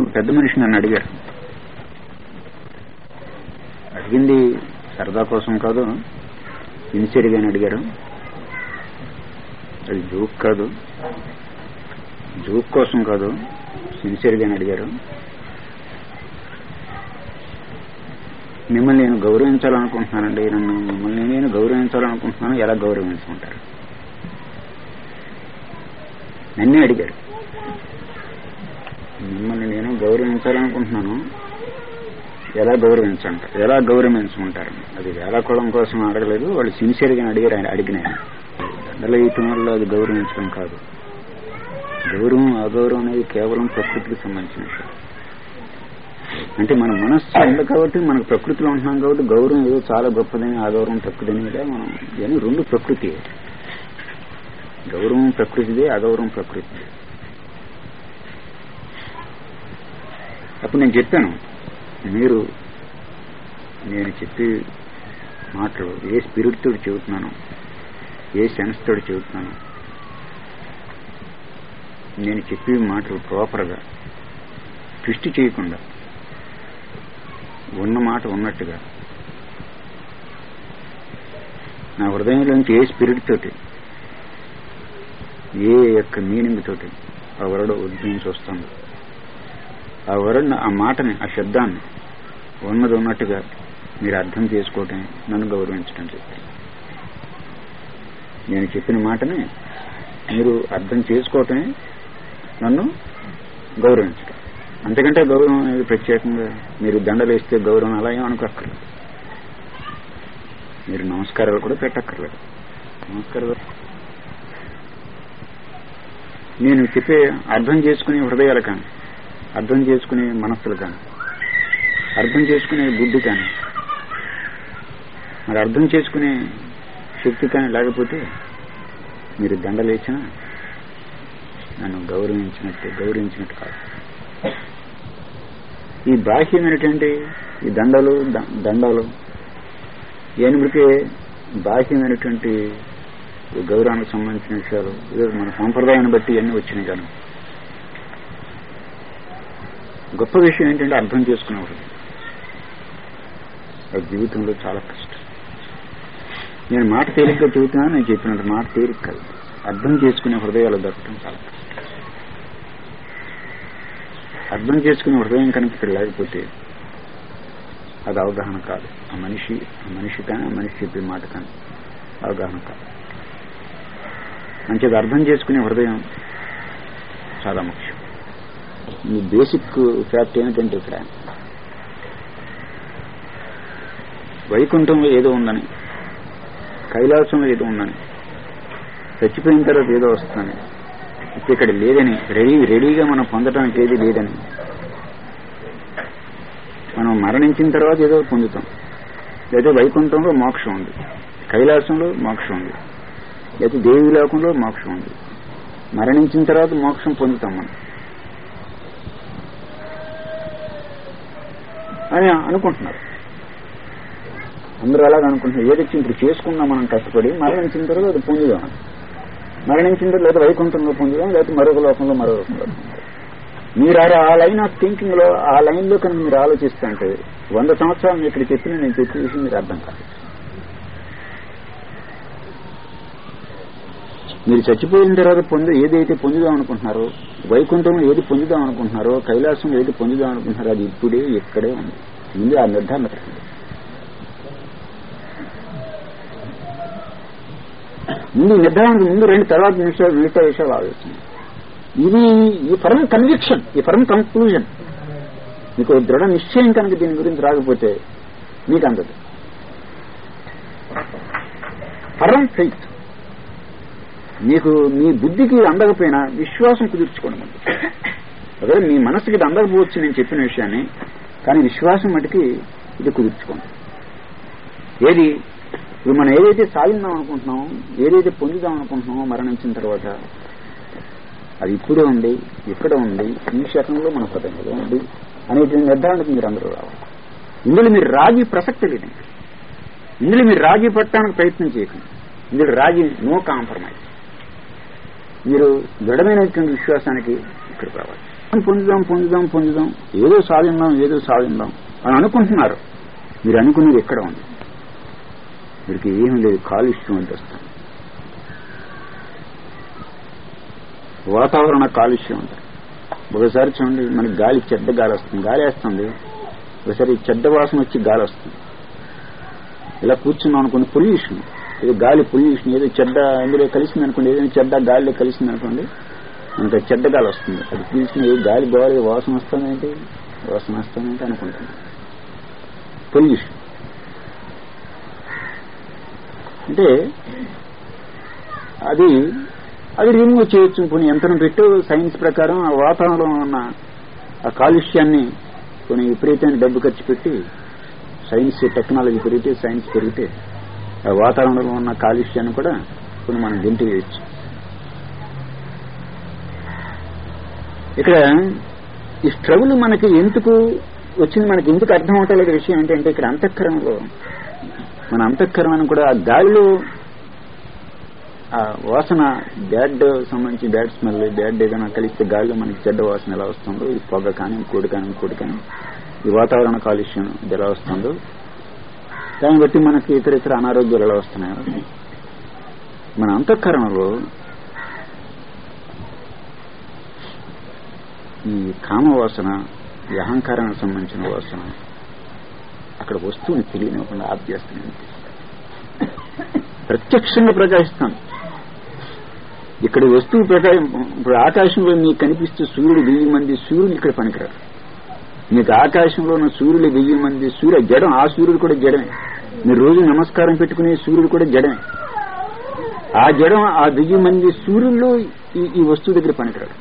పెద్ద మనిషి నన్ను అడిగారు అడిగింది సరదా కోసం కాదు సిన్సియర్గానే అడిగారు అది జోక్ కాదు జోక్ కోసం కాదు సిన్సియర్గానే అడిగారు మిమ్మల్ని నేను గౌరవించాలనుకుంటున్నానండి నన్ను మిమ్మల్ని నేను గౌరవించాలనుకుంటున్నాను ఎలా గౌరవించుకుంటారు నన్నే అడిగారు మిమ్మల్ని నేను గౌరవించాలనుకుంటున్నాను ఎలా గౌరవించంట ఎలా గౌరవించమంటారు అది వేళాకుళం కోసం అడగలేదు వాళ్ళు సిన్సియర్గా అడిగారు ఆయన అడిగిన దండల ఇయటం వల్ల అది గౌరవించడం కాదు గౌరవం అగౌరవం అనేది కేవలం ప్రకృతికి సంబంధించిన విషయం అంటే మన మనస్సు ఉంది కాబట్టి మనకు ప్రకృతిలో ఉంటున్నాం కాబట్టి గౌరవం ఏదో చాలా గొప్పదని అగౌరవం తక్కువదని ఇలా మనం ఇవన్నీ రెండు ప్రకృతి గౌరవం ప్రకృతిదే అగౌరవం ప్రకృతిదే అప్పుడు నేను చెప్పాను మీరు నేను చెప్పే మాటలు ఏ స్పిరిట్ తోటి చెబుతున్నాను ఏ సెన్స్ తోటి చెబుతున్నాను నేను చెప్పే మాటలు ప్రాపర్గా ట్విస్ట్ చేయకుండా ఉన్న మాట ఉన్నట్టుగా నా హృదయంలోంచి ఏ స్పిరిట్ తోటి ఏ యొక్క మీనింగ్ తోటి ఆ వరడు ఉద్భవించి వస్తుంది ఆ వరణ ఆ మాటని ఆ శబ్దాన్ని ఉన్నది ఉన్నట్టుగా మీరు అర్థం చేసుకోవటం నన్ను గౌరవించడం చెప్పారు నేను చెప్పిన మాటని మీరు అర్థం చేసుకోవటమే నన్ను గౌరవించడం అంతకంటే గౌరవం అనేది ప్రత్యేకంగా మీరు దండలు వేస్తే గౌరవం అలా ఏం అనుకోక్కర్లేదు మీరు నమస్కారాలు కూడా పెట్టక్కర్లేదు నమస్కారాలు నేను చెప్పే అర్థం చేసుకునే హృదయాలు కానీ అర్థం చేసుకునే మనస్సులు కానీ అర్థం చేసుకునే బుద్ధి కానీ మరి అర్థం చేసుకునే శక్తి కానీ లేకపోతే మీరు దండలేచినా నన్ను గౌరవించినట్టు గౌరవించినట్టు కాదు ఈ బాహ్యమైనటువంటి ఈ దండలు ద- దండాలు ఏనుగుడికే బాహ్యమైనటువంటి ఈ గౌరవానికి సంబంధించిన విషయాలు ఏదో మన సాంప్రదాయాన్ని బట్టి ఇవన్నీ వచ్చినాయి కానీ గొప్ప విషయం ఏంటంటే అర్థం చేసుకునేవాడు అది జీవితంలో చాలా కష్టం నేను మాట తేలిగ్గా చెబుతున్నాను నేను చెప్పినంత మాట తేలిక కాదు అర్థం చేసుకునే హృదయాలు దొరకటం చాలా కష్టం అర్థం చేసుకునే హృదయం కనుక ఇక్కడ లేకపోతే అది అవగాహన కాదు ఆ మనిషి ఆ మనిషి కానీ ఆ మనిషి చెప్పే మాట కానీ అవగాహన కాదు మంచిది అర్థం చేసుకునే హృదయం చాలా ముఖ్యం ఈ బేసిక్ ఫ్యాక్ట్ ఏమిటంటే ఇక్కడ వైకుంఠంలో ఏదో ఉందని కైలాసంలో ఏదో ఉందని చచ్చిపోయిన తర్వాత ఏదో వస్తుందని ఇప్పుడు ఇక్కడ లేదని రెడీ రెడీగా మనం పొందడానికి ఏది లేదని మనం మరణించిన తర్వాత ఏదో పొందుతాం లేదా వైకుంఠంలో మోక్షం ఉంది కైలాసంలో మోక్షం ఉంది లేదా దేవి లోకంలో మోక్షం ఉంది మరణించిన తర్వాత మోక్షం పొందుతాం మనం అని అనుకుంటున్నారు అందరూ అలాగ అనుకుంటున్నారు ఏదైతే ఇప్పుడు చేసుకున్నాం మనం కష్టపడి మరణించిన తర్వాత అది పొందుదాం అని. మరణించిన తర్వాత లేదా వైకుంఠంలో పొందుదాం లేదా మరొక లోకంలో మరో లోకంలో పొందుదాం. మీరు ఆ- ఆ లైన్ ఆఫ్ థింకింగ్ లో ఆ లైన్ లో కనుక మీరు ఆలోచిస్తుంటే వంద సంవత్సరాలు ఇక్కడ చెప్పిన నేను చెప్పే విషయం మీరు అర్థం కాదు మీరు చచ్చిపోయిన తర్వాత పొందు ఏదైతే పొందుదాం అనుకుంటున్నారో వైకుంఠంలో ఏది పొందుదాం అనుకుంటున్నారో కైలాసం ఏది పొందుదాం అనుకుంటున్నారో అది ఇప్పుడే ఇక్కడే ఉంది ముందు ఆ నిర్ధారణ పెట్టండి ముందు ఈ నిర్ధారణకు ముందు రెండు తర్వాత నిమిషాలు మిగతా విషయాలు ఆలోచన ఇది ఈ ఫర్మ్ కన్విక్షన్ ఈ ఫర్మ్ కంక్లూజన్ మీకు దృఢ నిశ్చయం కనుక దీని గురించి రాకపోతే మీకు అందదు ఫర్మ్ ఫెయిత్ మీకు మీ బుద్ధికి ఇది అందకపోయినా విశ్వాసం కుదుర్చుకోండి ముందు ఒకవేళ మీ మనసుకి ఇది అందకపోవచ్చు నేను చెప్పిన విషయాన్ని కానీ విశ్వాసం మటుకి ఇది కుదుర్చుకోండి ఏది ఇప్పుడు మనం ఏదైతే సాధిద్దాం అనుకుంటున్నామో ఏదైతే పొందుదాం అనుకుంటున్నామో మరణించిన తర్వాత అది ఇప్పుడే ఉంది ఇక్కడ ఉంది ఈ శకంలో మన హృదయంలో ఉంది అనేటువంటి నిర్ధారణకు మీరు అందరూ రావాలి ఇందులో మీరు రాజీ ప్రసక్తి లేదండి ఇందులో మీరు రాజీ పట్టడానికి ప్రయత్నం చేయకండి ఇందులో రాజీ నో కాంప్రమైజ్ మీరు దృఢమైనటువంటి విశ్వాసానికి ఇక్కడికి రావాలి పొందుదాం పొందుదాం పొందుదాం ఏదో సాధిందాం ఏదో సాధిందాం అని అనుకుంటున్నారు మీరు అనుకునేది ఎక్కడ ఉంది వీరికి ఏం లేదు కాలుష్యం అంటే వస్తాం వాతావరణ కాలుష్యం అంటారు ఒకసారి చూడండి మనకి గాలి చెడ్డ గాలి వస్తుంది గాలి వేస్తుంది ఒకసారి చెడ్డ వాసన వచ్చి గాలి వస్తుంది ఇలా కూర్చున్నాం అనుకోండి పొల్యూషన్ ఏదో గాలి పొల్యూషన్ ఏదో చెడ్డ అందులో కలిసింది అనుకోండి ఏదైనా చెడ్డ గాలిలో కలిసింది అనుకోండి మనకు అది చెడ్డ గాలి వస్తుంది అది పీల్చిన ఏ గాలి గాలి వాసన వస్తుందంటే వాసన వస్తుందంటే అనుకుంటున్నాం పొల్యూషన్ అంటే అది అది రిమూవ్ చేయొచ్చు కొన్ని యంత్రం పెట్టు సైన్స్ ప్రకారం ఆ వాతావరణంలో ఉన్న ఆ కాలుష్యాన్ని కొన్ని విపరీతమైన డబ్బు ఖర్చు పెట్టి సైన్స్ టెక్నాలజీ పెరిగితే సైన్స్ పెరిగితే ఆ వాతావరణంలో ఉన్న కాలుష్యాన్ని కూడా కొన్ని మనం గెంటి వేయచ్చు ఇక్కడ ఈ స్ట్రగుల్ మనకి ఎందుకు వచ్చింది మనకి ఎందుకు అర్థం అవటలేదు విషయం ఏంటంటే ఇక్కడ అంతఃకరణలో మన అంతఃకరణను కూడా ఆ గాలిలో ఆ వాసన బ్యాడ్ సంబంధించి బ్యాడ్ స్మెల్ బ్యాడ్ ఏదైనా కలిస్తే గాలిలో మనకి చెడ్డ వాసన ఎలా వస్తుందో ఈ పొగ కానీ ఇంకోటి కానీ ఇంకోటి కానీ ఈ వాతావరణ కాలుష్యం ఇది ఎలా వస్తుందో దాన్ని బట్టి మనకి ఇతర ఇతర అనారోగ్యాలు ఎలా వస్తున్నాయో మన అంతఃకరణలో ఈ కామ వాసన ఈ అహంకారానికి సంబంధించిన వాసన అక్కడ వస్తువుని తెలియనివ్వకుండా ఆప్యేస్తున్నాయి ప్రత్యక్షంగా ప్రకాశిస్తాను ఇక్కడ వస్తువు ప్రకాశం ఇప్పుడు ఆకాశంలో మీకు కనిపిస్తే సూర్యుడు వెయ్యి మంది సూర్యులు ఇక్కడ పనికిరారు మీకు ఆకాశంలో ఉన్న సూర్యుడు వెయ్యి మంది సూర్య జడం ఆ సూర్యుడు కూడా జడమే మీరు రోజు నమస్కారం పెట్టుకునే సూర్యుడు కూడా జడమే ఆ జడం ఆ వెయ్యి మంది సూర్యుల్లో ఈ ఈ వస్తువు దగ్గర పనికిరాడు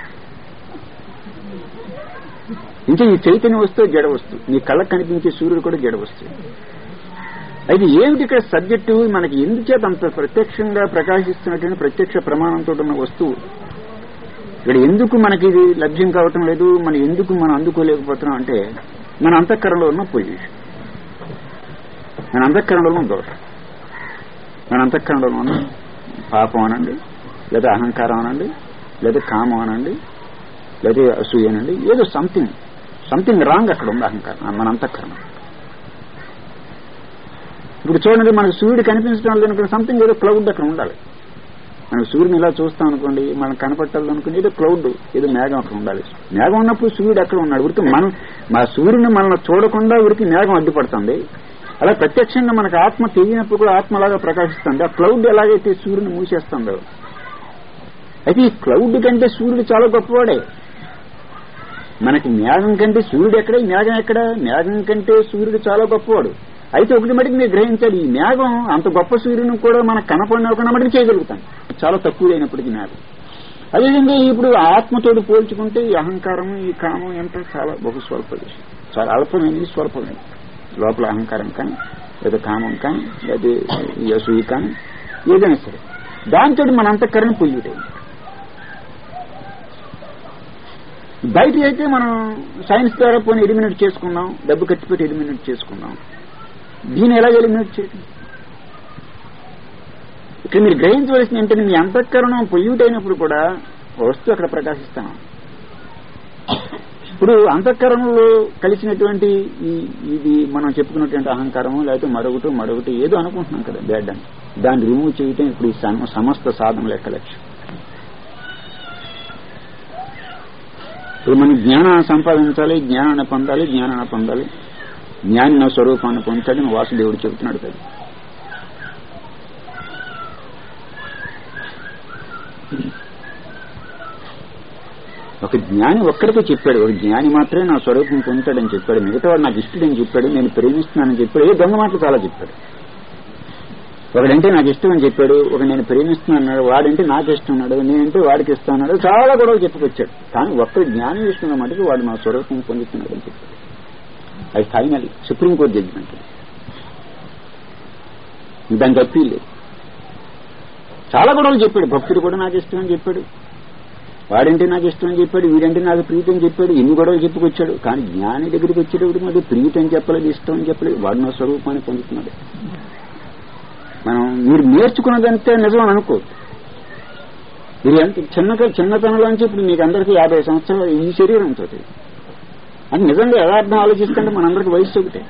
ఇంకా ఈ చైతన్య వస్తువు జడ వస్తువు నీ కళ్ళకు కనిపించే సూర్యుడు కూడా జడ వస్తువు అయితే ఏమిటి ఇక్కడ సబ్జెక్టు మనకి ఎందుచేత అంత ప్రత్యక్షంగా ప్రకాశిస్తున్నటువంటి ప్రత్యక్ష ప్రమాణంతో ఉన్న వస్తువు ఇక్కడ ఎందుకు మనకి ఇది లభ్యం కావటం లేదు మనం ఎందుకు మనం అందుకోలేకపోతున్నాం అంటే మన అంతఃకరణలో ఉన్న పొజిషన్ మన అంతఃకరణలో ఉన్న దోషం మన అంతఃకరణలో ఉన్న పాపం అనండి లేదా అహంకారం అనండి లేదా కామం అనండి లేదా అసూయ అనండి ఏదో సంథింగ్ సంథింగ్ రాంగ్ అక్కడ ఉంది అహంకారం మన అంతఃకరణం ఇప్పుడు చూడండి మనకు సూర్యుడు కనిపించడం లేదు సంథింగ్ ఏదో క్లౌడ్ అక్కడ ఉండాలి మనం సూర్యుని ఇలా చూస్తాం అనుకోండి మనం కనపట్టాలి అనుకోండి ఏదో క్లౌడ్ ఏదో మేఘం అక్కడ ఉండాలి మేఘం ఉన్నప్పుడు సూర్యుడు అక్కడ ఉన్నాడు ఉరికి మనం మా సూర్యుని మనల్ని చూడకుండా ఉరికి మేఘం అడ్డుపడుతుంది అలా ప్రత్యక్షంగా మనకు ఆత్మ తెలియనప్పుడు కూడా ఆత్మలాగా ప్రకాశిస్తుంది ఆ క్లౌడ్ ఎలాగైతే సూర్యుని మూసేస్తుందో అయితే ఈ క్లౌడ్ కంటే సూర్యుడు చాలా గొప్పవాడే మనకి మేఘం కంటే సూర్యుడు ఎక్కడ ఈ మేఘం ఎక్కడ మేఘం కంటే సూర్యుడు చాలా గొప్పవాడు అయితే ఒకటి మటుకు మీరు గ్రహించాలి ఈ మేఘం అంత గొప్ప సూర్యుని కూడా మనకు కనపడినకుండా మటుకు చేయగలుగుతాం చాలా తక్కువైనప్పటికీ మేఘం అదేవిధంగా ఇప్పుడు ఆత్మతోడు పోల్చుకుంటే ఈ అహంకారం ఈ కామం ఎంత చాలా బహు స్వల్ప విషయం చాలా అల్పమైనది స్వల్పమైనది లోపల అహంకారం కానీ లేదా కామం కానీ లేదా ఈ అసూయి కానీ ఏదైనా సరే దాంతో మన అంతఃకరణ పొయ్యుటే బయట అయితే మనం సైన్స్ ద్వారా పోనీ ఎలిమినేట్ చేసుకున్నాం డబ్బు ఖర్చు పెట్టి ఎలిమినేట్ చేసుకున్నాం దీన్ని ఎలా ఎలిమినేట్ చేయడం ఇక్కడ మీరు గ్రహించవలసిన ఏంటంటే మీ అంతఃకరణం పొల్యూట్ అయినప్పుడు కూడా వస్తువు అక్కడ ప్రకాశిస్తాను ఇప్పుడు అంతఃకరణలో కలిసినటువంటి ఈ ఇది మనం చెప్పుకున్నటువంటి అహంకారము లేకపోతే మరొకటి మరొకటి ఏదో అనుకుంటున్నాం కదా బ్యాడ్ అని దాన్ని రిమూవ్ చేయటం ఇప్పుడు ఈ సమ- సమస్త సాధనల యొక్క లక్ష్యం ఇప్పుడు మనం జ్ఞానాన్ని సంపాదించాలి జ్ఞానాన్ని పొందాలి జ్ఞానాన్ని పొందాలి జ్ఞాని నా స్వరూపాన్ని పొందాలని వాసుదేవుడు చెబుతున్నాడు కదా ఒక జ్ఞాని ఒక్కరికే చెప్పాడు ఒక జ్ఞాని మాత్రమే నా స్వరూపం పొందుతాడని చెప్పాడు మిగతా వాడు నాకు ఇష్టడని చెప్పాడు నేను ప్రేమిస్తున్నానని చెప్పాడు ఏ దొంగ మాటలు చాలా చెప్పాడు ఒకడంటే నాకు ఇష్టం అని చెప్పాడు ఒక నేను ప్రేమిస్తున్నాడు వాడంటే నాకు ఇష్టం ఉన్నాడు నేనంటే వాడికి ఇష్టం అన్నాడు చాలా గొడవలు చెప్పుకొచ్చాడు కానీ ఒక్క జ్ఞాని విషయంలో మటుకు వాడు నా స్వరూపం పొందుతున్నాడు అని చెప్పాడు అది ఫైనల్ సుప్రీంకోర్టు జడ్జిమెంట్ దానికి అప్పీల్ లేదు చాలా గొడవలు చెప్పాడు భక్తుడు కూడా నాకు ఇష్టం అని చెప్పాడు వాడంటే నాకు ఇష్టం అని చెప్పాడు వీడంటే నాకు ప్రీతి అని చెప్పాడు ఎన్ని గొడవలు చెప్పుకొచ్చాడు కానీ జ్ఞాని దగ్గరికి వచ్చేటప్పుడు మరి ప్రీతి అని చెప్పలేదు ఇష్టం అని చెప్పలేదు వాడు నా స్వరూపాన్ని పొందుతున్నాడు మనం మీరు నేర్చుకున్నదంతే నిజం అని అనుకోవద్దు మీరు ఎంత చిన్న చిన్నతనంలోంచి ఇప్పుడు మీకు అందరికీ యాభై సంవత్సరాలు ఈ శరీరంతో అది నిజంగా యథార్థం ఆలోచిస్తుంటే మనందరికి వయసు ఒకటే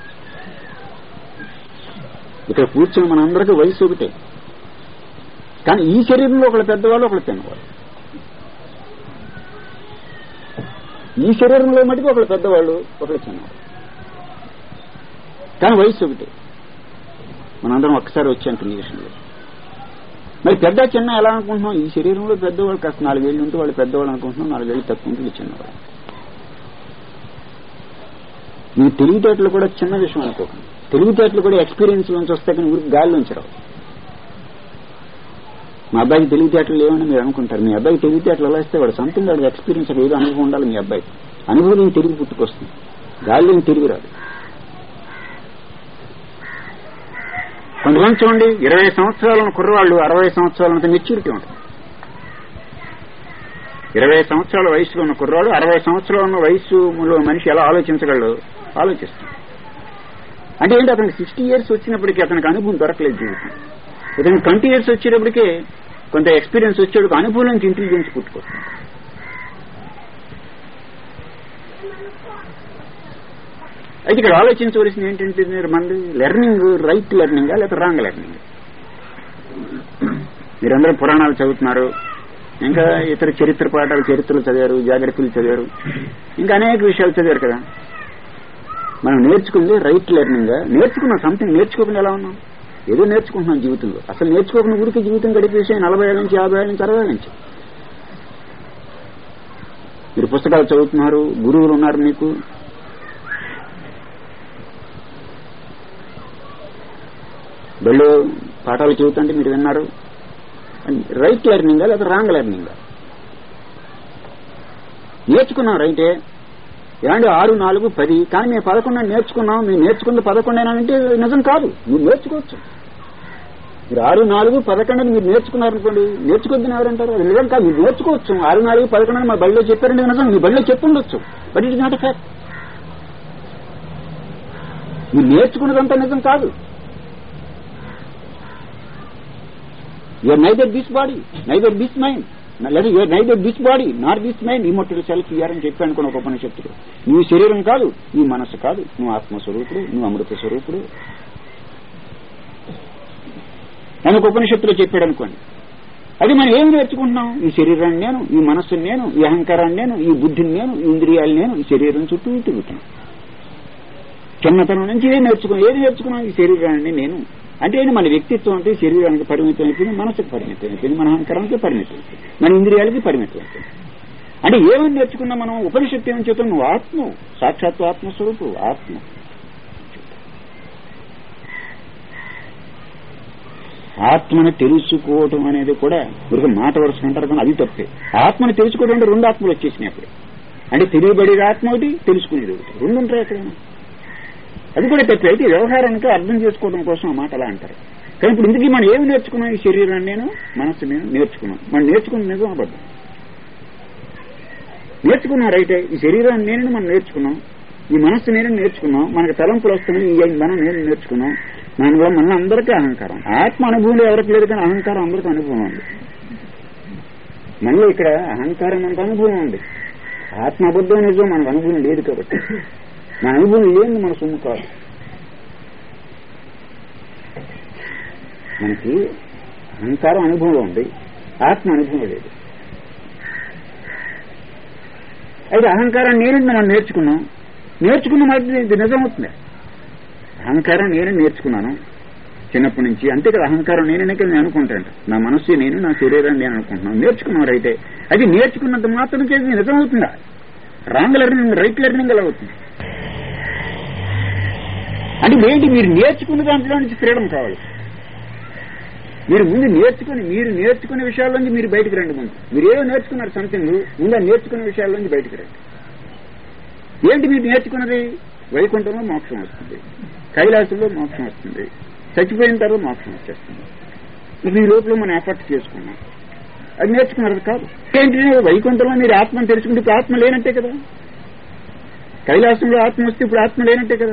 ఇక్కడ కూర్చుని మనందరికీ వయసు ఒకటే కానీ ఈ శరీరంలో ఒకళ్ళు పెద్దవాళ్ళు ఒకళ్ళు చిన్నవాళ్ళు ఈ శరీరంలో మటుకు ఒకళ్ళు పెద్దవాళ్ళు ఒకళ్ళు చిన్నవాళ్ళు కానీ వయసు ఒకటే మనందరం ఒక్కసారి వచ్చాం క్రియేషన్లో మరి పెద్ద చిన్న ఎలా అనుకుంటున్నాం ఈ శరీరంలో పెద్దవాళ్ళు కాస్త నాలుగేళ్ళు ఉంటే వాళ్ళు పెద్దవాళ్ళు అనుకుంటున్నాం నాలుగేళ్ళు తక్కువ ఉంటే చిన్నవాళ్ళు మీ తెలివితేటలు కూడా చిన్న విషయం అనుకోకండి తెలివితేటలు కూడా ఎక్స్పీరియన్స్ నుంచి వస్తే కానీ ఊరికి గాలిలోంచి రావు మా అబ్బాయికి తెలివితేటలు లేవని మీరు అనుకుంటారు మీ అబ్బాయికి తెలివితేటలు ఎలా ఇస్తే వాడు సంథింగ్ వాడికి ఎక్స్పీరియన్స్ ఏదో అనుభవం ఉండాలి మీ అబ్బాయికి అనుభవం తిరిగి పుట్టుకొస్తుంది గాలిలోని తిరిగి రాదు కొంతమంది చూడండి ఇరవై సంవత్సరాలను కుర్రవాళ్ళు అరవై సంవత్సరాలంత మెచ్యూరిటీ ఉంటుంది ఇరవై సంవత్సరాల వయసులో ఉన్న కుర్రాడు అరవై సంవత్సరాల ఉన్న వయసులో మనిషి ఎలా ఆలోచించగలడు ఆలోచిస్తాడు అంటే ఏంటి అతనికి సిక్స్టీ ఇయర్స్ వచ్చినప్పటికీ అతనికి అనుభవం దొరకలేదు జీవితం ఇతనికి ట్వంటీ ఇయర్స్ వచ్చేటప్పటికే కొంత ఎక్స్పీరియన్స్ వచ్చేటప్పుడు అనుభవం నుంచి ఇంటెలిజెన్స్ పుట్టుకొస్తుంది అయితే ఇక్కడ ఆలోచించవలసింది ఏంటంటే మీరు మంది లెర్నింగ్ రైట్ లెర్నింగా లేకపోతే రాంగ్ లెర్నింగ్ మీరందరూ పురాణాలు చదువుతున్నారు ఇంకా ఇతర చరిత్ర పాఠాలు చరిత్రలు చదివారు జాగ్రత్తలు చదివారు ఇంకా అనేక విషయాలు చదివారు కదా మనం నేర్చుకుంది రైట్ లెర్నింగ్ నేర్చుకున్నాం సంథింగ్ నేర్చుకోకుండా ఎలా ఉన్నాం ఏదో నేర్చుకుంటున్నాం జీవితంలో అసలు నేర్చుకోకుండా ఊరికి జీవితం గడిపేసి నలభై ఏళ్ళ నుంచి యాభై ఏళ్ళ నుంచి అరవై ఏళ్ళ నుంచి మీరు పుస్తకాలు చదువుతున్నారు గురువులు ఉన్నారు మీకు బళ్ళు పాఠాలు చెబుతుంటే మీరు విన్నారు రైట్ లెర్నింగా లేదా రాంగ్ లెర్నింగా నేర్చుకున్నాం రైటే ఏమంటే ఆరు నాలుగు పది కానీ మేము పదకొండు నేర్చుకున్నాం మేము నేర్చుకుంది పదకొండేనంటే నిజం కాదు మీరు నేర్చుకోవచ్చు మీరు ఆరు నాలుగు పదకొండు అని మీరు నేర్చుకున్నారనుకోండి నేర్చుకోద్దని ఎవరంటారు అది నిజం కాదు మీరు నేర్చుకోవచ్చు ఆరు నాలుగు పదకొండు అని మా బడిలో చెప్పారంటే నిజం మీ బడిలో చెప్పుండొచ్చు but it is not fact మీరు నేర్చుకున్నదంతా నిజం కాదు you are neither this body neither this mind లేదా you are neither this body not this mind immortal self you are అని చెప్పి అనుకున్న ఒక ఉపనిషత్తుడు నువ్వు శరీరం కాదు నీ మనస్సు కాదు నువ్వు ఆత్మస్వరూపుడు నువ్వు అమృత స్వరూపుడు అని ఒక ఉపనిషత్తులో చెప్పాడు అనుకోండి అది మనం ఏం నేర్చుకుంటున్నాం ఈ శరీరాన్ని నేను ఈ మనస్సుని నేను ఈ అహంకారాన్ని నేను ఈ బుద్ధిని నేను ఈ ఇంద్రియాలు నేను ఈ శరీరం చుట్టూ తిరుగుతున్నాను చిన్నతనం నుంచి ఏం నేర్చుకున్నాం ఏది నేర్చుకున్నాం ఈ శరీరాన్ని నేను అంటే ఏంటి మన వ్యక్తిత్వం అంటే శరీరానికి పరిమితం అయిపోయింది మనసుకు పరిమితం అయిపోయింది మన అహంకారానికి పరిమితం అయిపోయింది మన ఇంద్రియాలకి పరిమితం అయిపోయింది అంటే ఏమని నేర్చుకున్నా మనం ఉపనిషత్తు ఏమని చెప్తాం నువ్వు ఆత్మ సాక్షాత్తు ఆత్మస్వరూపు ఆత్మ ఆత్మను తెలుసుకోవటం అనేది కూడా మీరు మాట వరుస అంటారు కానీ అది తప్పే ఆత్మను తెలుసుకోవడం అంటే రెండు ఆత్మలు వచ్చేసినాయి అప్పుడు అంటే తెలియబడేది ఆత్మ ఒకటి తెలుసుకునేది ఒకటి రెండు ఉంటాయి ఎక్కడైనా అది కూడా తప్పే అయితే వ్యవహారానికి అర్థం చేసుకోవడం కోసం ఆ మాట అలా అంటారు కానీ ఇప్పుడు ఇందుకీ మనం ఏమి నేర్చుకున్నాం ఈ శరీరాన్ని నేను మనస్సు నేను నేర్చుకున్నాం మనం నేర్చుకున్న నిజం అబద్ధం నేర్చుకున్నాం రైటే ఈ శరీరాన్ని నేను మనం నేర్చుకున్నాం ఈ మనస్సు నేను నేర్చుకున్నాం మనకు తలంపులు వస్తున్నాయి ఈ మనం నేను నేర్చుకున్నాం దానివల్ల మన అందరికీ అహంకారం ఆత్మ అనుభవం ఎవరికి లేదు కానీ అహంకారం అందరికీ అనుభవం ఉంది మనలో ఇక్కడ అహంకారం మనకు అనుభవం ఉంది ఆత్మ అబద్ధం నిజం మనకు అనుభవం లేదు కాబట్టి మన అనుభవం లేని మన సొమ్ము కాదు మనకి అహంకారం అనుభవంలో ఉంది ఆత్మ అనుభవం లేదు అయితే అహంకారం నేనంటే మనం నేర్చుకున్నాం నేర్చుకున్న మాట ఇది నిజమవుతుంది అహంకారం నేనే నేర్చుకున్నాను చిన్నప్పటి నుంచి అంతే కదా అహంకారం నేనే కదా నేను అనుకుంటాను నా మనస్సు నేను నా శరీరం నేను అనుకుంటున్నాను నేర్చుకున్నాను అయితే అది నేర్చుకున్నంత మాత్రం చేసి నిజమవుతుందా రాంగ్ లెర్నింగ్ రైట్ లెర్నింగ్ ఎలా అవుతుంది అంటే ఏంటి మీరు నేర్చుకున్న దాంట్లో నుంచి ఫ్రీడమ్ కావాలి మీరు ముందు నేర్చుకుని మీరు నేర్చుకునే విషయాల్లోంచి మీరు బయటకు రండి ముందు మీరు ఏదో నేర్చుకున్నారు సంథింగ్ ముందు ఆ నేర్చుకునే విషయాల్లోంచి బయటకు రండి ఏంటి మీరు నేర్చుకున్నది వైకుంఠంలో మోక్షం వస్తుంది కైలాసంలో మోక్షం వస్తుంది చచ్చిపోయిన తర్వాత మోక్షం వచ్చేస్తుంది ఇది ఈ లోపల మనం ఎఫర్ట్ చేసుకున్నాం అది నేర్చుకున్నారు కాదు ఏంటి వైకుంఠంలో మీరు ఆత్మను తెలుసుకుంటే ఇప్పుడు ఆత్మ లేనట్టే కదా కైలాసంలో ఆత్మ వస్తే ఇప్పుడు ఆత్మ లేనట్టే కదా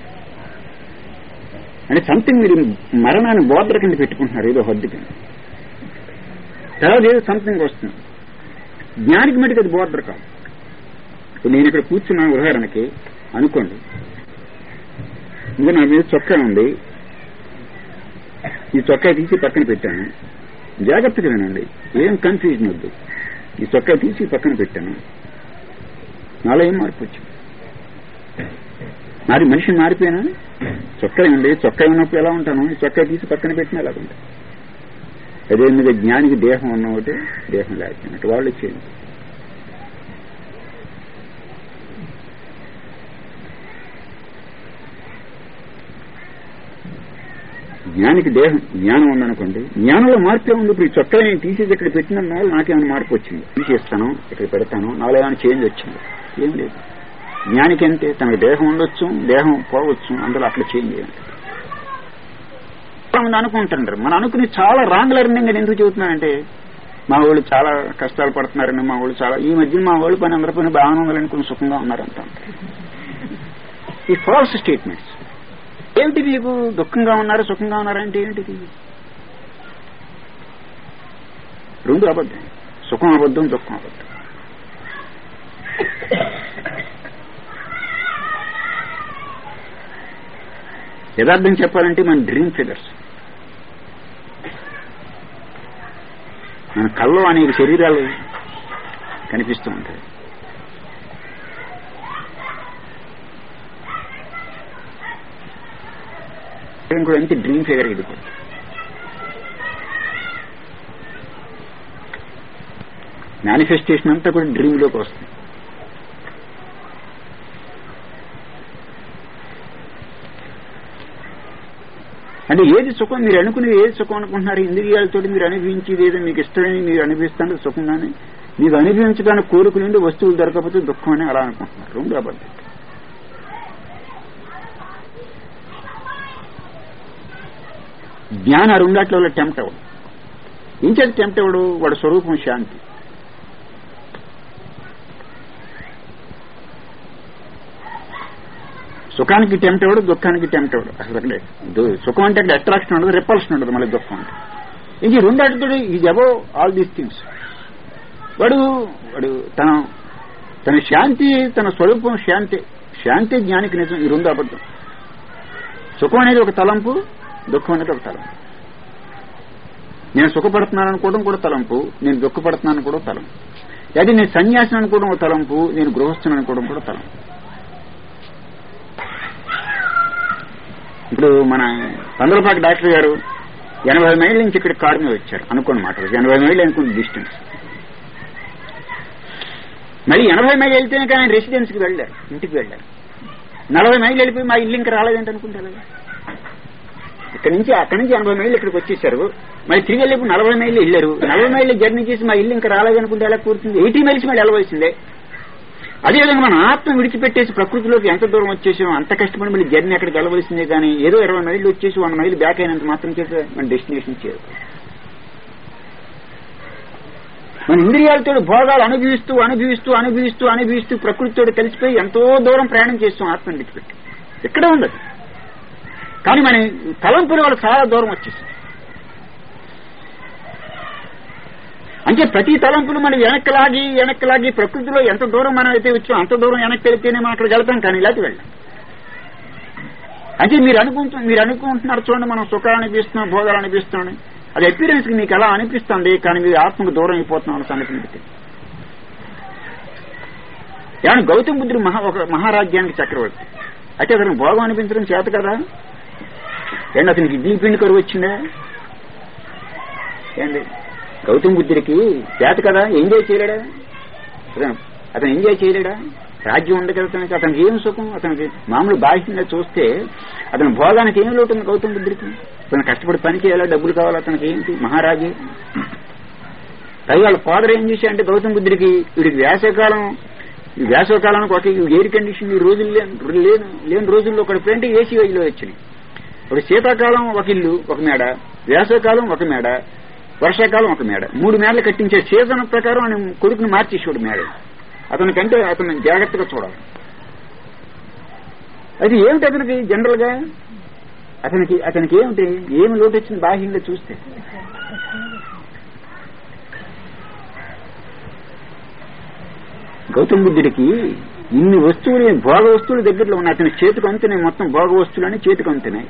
అంటే సంథింగ్ మీరు మరణాన్ని బోర్డర్ కింద పెట్టుకుంటున్నారు ఏదో హద్దు కింద తర్వాత ఏదో సంథింగ్ వస్తుంది జ్ఞానికి మటుకు అది బోర్డర్ కాదు ఇప్పుడు నేను ఇక్కడ కూర్చున్నాను ఉదాహరణకి అనుకోండి ఇంకా నా మీద చొక్కా ఉంది ఈ చొక్కా తీసి పక్కన పెట్టాను జాగ్రత్తగా వినండి ఏం కన్ఫ్యూజన్ వద్దు ఈ చొక్కా తీసి పక్కన పెట్టాను నాలో ఏం మార్పు వచ్చింది మరి మనిషి మారిపోయినా చొక్కా ఉంది చొక్కా ఉన్నప్పుడు ఎలా ఉంటాను ఈ చొక్కా తీసి పక్కన పెట్టినా ఎలా ఉంటాను అదే మీద జ్ఞానికి దేహం ఉన్న ఒకటి దేహం లేకపోయినట్టు వాళ్ళు చేయండి జ్ఞానికి దేహం జ్ఞానం ఉందనుకోండి జ్ఞానంలో మార్పే ఉంది ఇప్పుడు ఈ చొక్కా నేను తీసేసి ఇక్కడ పెట్టిన నాలు నాకేమైనా మార్పు వచ్చింది తీసేస్తాను ఇక్కడ పెడతాను నాలో ఏమైనా చేంజ్ వచ్చింది ఏం లేదు జ్ఞానికి అంతే తనకు దేహం ఉండొచ్చు దేహం పోవచ్చు అందులో అట్లా చేంజ్ చేయండి మంది అనుకుంటుంటారు మనం అనుకుని చాలా రాంగ్ లెర్నింగ్ అని ఎందుకు చెబుతున్నానంటే మా వాళ్ళు చాలా కష్టాలు పడుతున్నారని మా వాళ్ళు చాలా ఈ మధ్య మా వాళ్ళు పని అందరి పని బాగానే ఉండాలనుకుని సుఖంగా ఉన్నారంట ఈ ఫాల్స్ స్టేట్మెంట్స్ ఏమిటి మీకు దుఃఖంగా ఉన్నారు సుఖంగా ఉన్నారంటే ఏంటిది రెండు అబద్ధం సుఖం అబద్ధం దుఃఖం అబద్ధం యథార్థం చెప్పాలంటే మన డ్రీమ్ ఫిగర్స్ మన కళ్ళు అనేక శరీరాలు కనిపిస్తూ ఉంటాయి కూడా అంతే డ్రీమ్ ఫిగర్ ఇది కూడా మేనిఫెస్టేషన్ అంతా కూడా డ్రీమ్ లోకి వస్తుంది అంటే ఏది సుఖం మీరు అనుకునేది ఏది సుఖం అనుకుంటున్నారు ఇంద్రియాలతో మీరు అనుభవించేది ఏదో మీకు ఇష్టమని మీరు అనిపిస్తాను సుఖంగానే మీకు అనుభవించడానికి కోరుకునేది వస్తువులు దొరకకపోతే దుఃఖం అని అలా అనుకుంటున్నారు రెండు అబద్ధం జ్ఞాన రెండాట్లో టెంప్ట్ అవ్వడు ఇంకేది టెంప్ట్ అవ్వడు వాడు స్వరూపం శాంతి సుఖానికి టెంప్ట్ అవ్వడు దుఃఖానికి టెంప్ట్ అవ్వడు అసలు అక్కడే సుఖం అంటే అక్కడ అట్రాక్షన్ ఉండదు రిపల్షన్ ఉండదు మళ్ళీ దుఃఖం అంటే ఇది రెండాటితో is above all these things వాడు వాడు తన తన శాంతి తన స్వరూపం శాంతి శాంతి జ్ఞానికి నిజం ఈ రెండు అబద్ధం సుఖం అనేది ఒక తలంపు దుఃఖం అనేది ఒక తలంపు నేను సుఖపడుతున్నాను అనుకోవడం కూడా తలంపు నేను దుఃఖపడుతున్నాను కూడా తలంపు లేదా నేను సన్యాసం అనుకోవడం ఒక తలంపు నేను గృహస్థుని అనుకోవడం కూడా తలంపు ఇప్పుడు మన పందలపాటి డాక్టర్ గారు ఎనభై మైళ్ళ నుంచి ఇక్కడ కారు మీద వచ్చారు అనుకోని మాట ఎనభై మైళ్ళు అనుకున్న డిస్టెన్స్ మళ్ళీ ఎనభై మైళ్ళు వెళ్తేనే కానీ రెసిడెన్స్కి వెళ్ళారు ఇంటికి వెళ్ళారు నలభై మైళ్ళు వెళ్ళిపోయి మా ఇల్లు ఇంకా రాలేదంటే అనుకుంటారు ఇక్కడ నుంచి అక్కడి నుంచి ఎనభై మైళ్ళు ఇక్కడికి వచ్చేసారు మళ్ళీ తిరిగి వెళ్ళిపోయి నలభై మైళ్ళు వెళ్ళారు నలభై మైళ్ళు జర్నీ చేసి మా ఇల్లు ఇంకా రాలేదనుకుంటే ఎలా కూర్చుంది ఎయిటీ మైల్స్ మళ్ళీ వెళ్ళవలసిందే అదేవిధంగా మన ఆత్మ విడిచిపెట్టేసి ప్రకృతిలోకి ఎంత దూరం వచ్చేసాం అంత కష్టపడి మళ్ళీ జర్నీ అక్కడికి వెళ్ళవలసిందే కానీ ఏదో ఇరవై మైళ్ళు వచ్చేసి వన్ మైలు బ్యాక్ అయినంత మాత్రం చేస్తే మన డెస్టినేషన్ చేరు మన ఇంద్రియాలతో భోగాలు అనుభవిస్తూ అనుభవిస్తూ అనుభవిస్తూ అనుభవిస్తూ ప్రకృతితో కలిసిపోయి ఎంతో దూరం ప్రయాణం చేస్తాం ఆత్మని విడిచిపెట్టి ఎక్కడే ఉండదు కానీ మన తలంపుల వాళ్ళు చాలా దూరం వచ్చేసింది అంటే ప్రతి తలంపులు మనం వెనక్కి లాగి వెనక్కి లాగి ప్రకృతిలో ఎంత దూరం మనం అయితే వచ్చాం అంత దూరం వెనక్కి వెళితేనే మనం అక్కడికి వెళ్తాం కానీ ఇలాంటి వెళ్ళాం అంటే మీరు అనుకుంటు మీరు అనుకుంటున్నారు చూడండి మనం సుఖాలు అనిపిస్తున్నాం భోగాలు అనిపిస్తున్నాం అది అపీరెన్స్ కి మీకు ఎలా అనిపిస్తుంది కానీ మీరు ఆత్మకు దూరం అయిపోతున్నాం అన్న సంగతి మీకు ఏమన్నా గౌతమ బుద్ధుడు మహా ఒక మహారాజ్యానికి చక్రవర్తి అయితే అతనికి భోగం అనిపించడం చేత కదా ఏంటి అతనికి ఇడ్లీ పిండి కరువు వచ్చిందా ఏంటి గౌతమ బుద్ధుడికి చేత కదా ఎంజాయ్ చేయలేడా అతను ఎంజాయ్ చేయలేడా రాజ్యం ఉంది కదా అతనికి అతనికి ఏం సుఖం అతనికి మామూలు బాహ్యంగా చూస్తే అతని భోగానికి ఏం లోటు ఉంది గౌతమ బుద్ధుడికి అతను కష్టపడి పని చేయాలా డబ్బులు కావాలి అతనికి ఏంటి మహారాజే పైగా వాళ్ళ ఫాదర్ ఏం చేశా అంటే గౌతమ బుద్ధుడికి వీడికి వేసవకాలం ఈ వేసవకాలానికి ఒక ఎయిర్ కండిషన్ ఈ రోజులు లేని లేని రోజుల్లో ఒకటి పెంటే ఏసీ వైలో వచ్చినాయి ఒక శీతాకాలం ఒక ఇల్లు ఒక మేడ వేసవకాలం ఒక మేడ వర్షాకాలం ఒక మేడ మూడు మేడలు కట్టించే సీజన్ ప్రకారం ఆయన కొడుకుని మార్చేసాడు మేడ అతనికంటే అతను జాగ్రత్తగా చూడాలి అది ఏమిటి అతనికి జనరల్ గా అతనికి అతనికి ఏమిటి ఏమి లోటు వచ్చింది బాహ్యంగా చూస్తే గౌతమ బుద్ధుడికి ఇన్ని వస్తువులు భోగ వస్తువులు దగ్గరలో ఉన్నాయి అతని చేతికి అంతున్నాయి మొత్తం భోగ వస్తువులని చేతికి అంతున్నాయి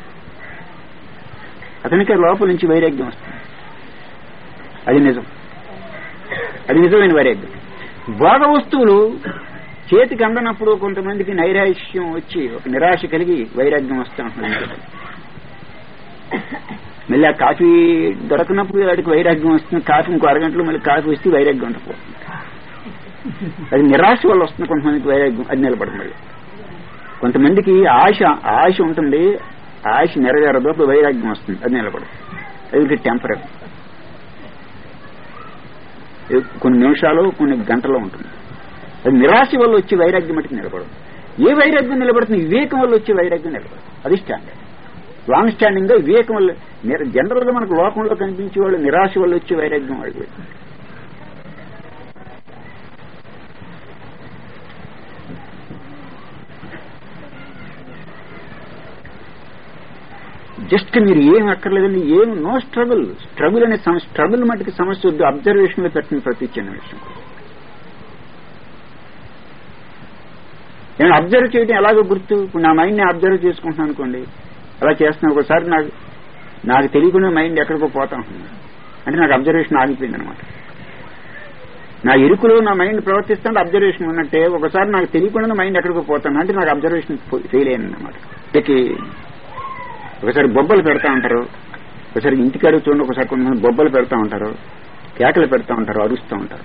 అతనికి ఆ లోపల నుంచి వైరాగ్యం వస్తుంది అది నిజం అది నిజమైన వైరాగ్యం భోగ వస్తువులు చేతికి అందనప్పుడు కొంతమందికి నైరాశ్యం వచ్చి ఒక నిరాశ కలిగి వైరాగ్యం వస్తూ ఉంటుంది మళ్ళీ ఆ కాఫీ దొరకనప్పుడు వాడికి వైరాగ్యం వస్తుంది కాఫీ ఇంకో అరగంటలో మళ్ళీ కాఫీ వస్తే వైరాగ్యం ఉండకపోతుంది అది నిరాశ వల్ల వస్తుంది కొంతమందికి వైరాగ్యం అది నిలబడదు మళ్ళీ కొంతమందికి ఆశ ఆశ ఉంటుంది ఆశ నెరవేరదు అప్పుడు వైరాగ్యం వస్తుంది అది నిలబడదు అది టెంపరీ కొన్ని నిమిషాలు కొన్ని గంటలో ఉంటుంది అది నిరాశ వల్ల వచ్చే వైరాగ్యం మటుకు నిలబడదు ఏ వైరాగ్యం నిలబడుతుంది వివేకం వల్ల వచ్చే వైరాగ్యం నిలబడదు అది స్టాండర్డ్ లాంగ్ స్టాండింగ్ గా వివేకం వల్ల జనరల్ గా మనకు లోకంలో కనిపించే వాళ్ళు నిరాశ వల్ల వచ్చే వైరాగ్యం వాళ్ళు జస్ట్ మీరు ఏం అక్కర్లేదండి ఏం నో స్ట్రగుల్ స్ట్రగుల్ అనే స్ట్రగుల్ మటుకు సమస్య వద్దు అబ్జర్వేషన్ లో పెట్టిన ప్రతి చిన్న విషయం నేను అబ్జర్వ్ చేయడం ఎలాగో గుర్తు ఇప్పుడు నా మైండ్ ని అబ్జర్వ్ చేసుకుంటున్నాను అనుకోండి అలా చేస్తున్నాను ఒకసారి నాకు నాకు తెలియకుండా మైండ్ ఎక్కడికో పోతా ఉంటుంది అంటే నాకు అబ్జర్వేషన్ ఆగిపోయింది అనమాట నా ఇరుకులో నా మైండ్ ప్రవర్తిస్తుంటే అబ్జర్వేషన్ ఉన్నట్టే ఒకసారి నాకు తెలియకుండా మైండ్ ఎక్కడికో పోతాను అంటే నాకు అబ్జర్వేషన్ ఫెయిల్ అయ్యింది అనమాట ఒకసారి బొబ్బలు పెడతా ఉంటారు ఒకసారి ఇంటికి అడుగుతుండే ఒకసారి కొంతమంది బొబ్బలు పెడతా ఉంటారు కేకలు పెడతా ఉంటారు అరుస్తూ ఉంటారు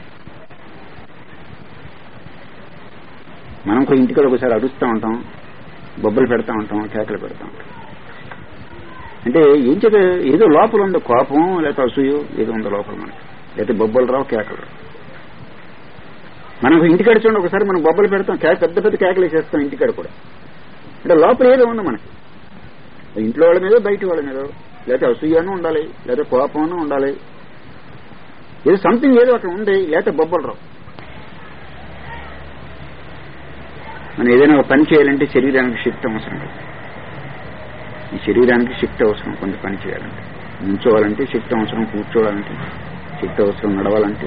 మనం కూడా ఇంటికి ఒకసారి అరుస్తూ ఉంటాం బొబ్బలు పెడతా ఉంటాం కేకలు పెడతా ఉంటాం అంటే ఏం చేత ఏదో లోపల ఉందో కోపం లేకపోతే అసూయో ఏదో ఉందో లోపల మనకి లేకపోతే బొబ్బలు రావు కేకలు రావు మనం ఇంటికాడ చూడండి ఒకసారి మనం బొబ్బలు పెడతాం పెద్ద పెద్ద కేకలు వేసేస్తాం ఇంటికాడ కూడా అంటే లోపల ఏదో ఉంది మనకి ఇంట్లో వాళ్ళ మీద బయట వాళ్ళ మీద లేకపోతే అసూయను ఉండాలి లేకపోతే కోపం ఉండాలి ఏదో సంథింగ్ ఏదో అక్కడ ఉంది లేకపోతే బొబ్బలు రావు మనం ఏదైనా ఒక పని చేయాలంటే శరీరానికి శక్తి అవసరం లేదు ఈ శరీరానికి శక్తి అవసరం కొంత పని చేయాలంటే నించోవాలంటే శక్తి అవసరం కూర్చోవాలంటే శక్తి అవసరం నడవాలంటే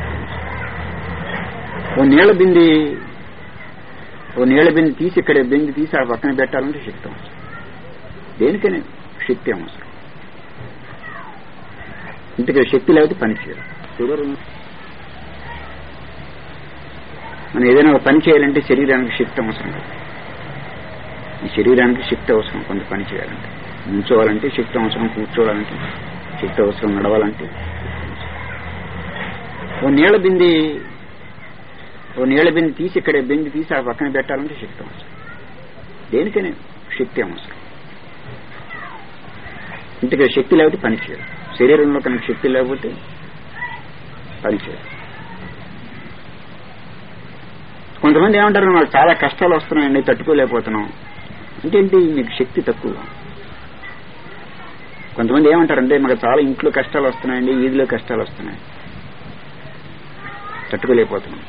ఓ నీళ్ల బింది ఓ నీళ్ల బింది తీసి ఇక్కడ బింది తీసి ఆ పక్కన పెట్టాలంటే శక్తి అవసరం దేనికైనా శక్తి అవసరం ఇంతకీ శక్తి లేకపోతే పని చేయాలి షుగర్ మనం ఏదైనా ఒక పని చేయాలంటే శరీరానికి శక్తి అవసరం లేదు ఈ శరీరానికి శక్తి అవసరం కొంత పని చేయాలంటే నించోవాలంటే శక్తి అవసరం కూర్చోవాలంటే శక్తి అవసరం నడవాలంటే ఓ నీళ్ల బింది ఓ నీళ్ల బింది తీసి ఇక్కడ బింది తీసి ఆ పక్కన పెట్టాలంటే శక్తి అవసరం దేనికైనా శక్తి అవసరం ఇంతకీ శక్తి లేకపోతే పని చేయాలి శరీరంలో కనుక శక్తి లేకపోతే పని చేయాలి కొంతమంది ఏమంటారు నాకు చాలా కష్టాలు వస్తున్నాయండి తట్టుకోలేకపోతున్నాం అంటే ఏంటి మీకు శక్తి తక్కువ కొంతమంది ఏమంటారంటే మాకు చాలా ఇంట్లో కష్టాలు వస్తున్నాయండి వీధిలో కష్టాలు వస్తున్నాయి తట్టుకోలేకపోతున్నాం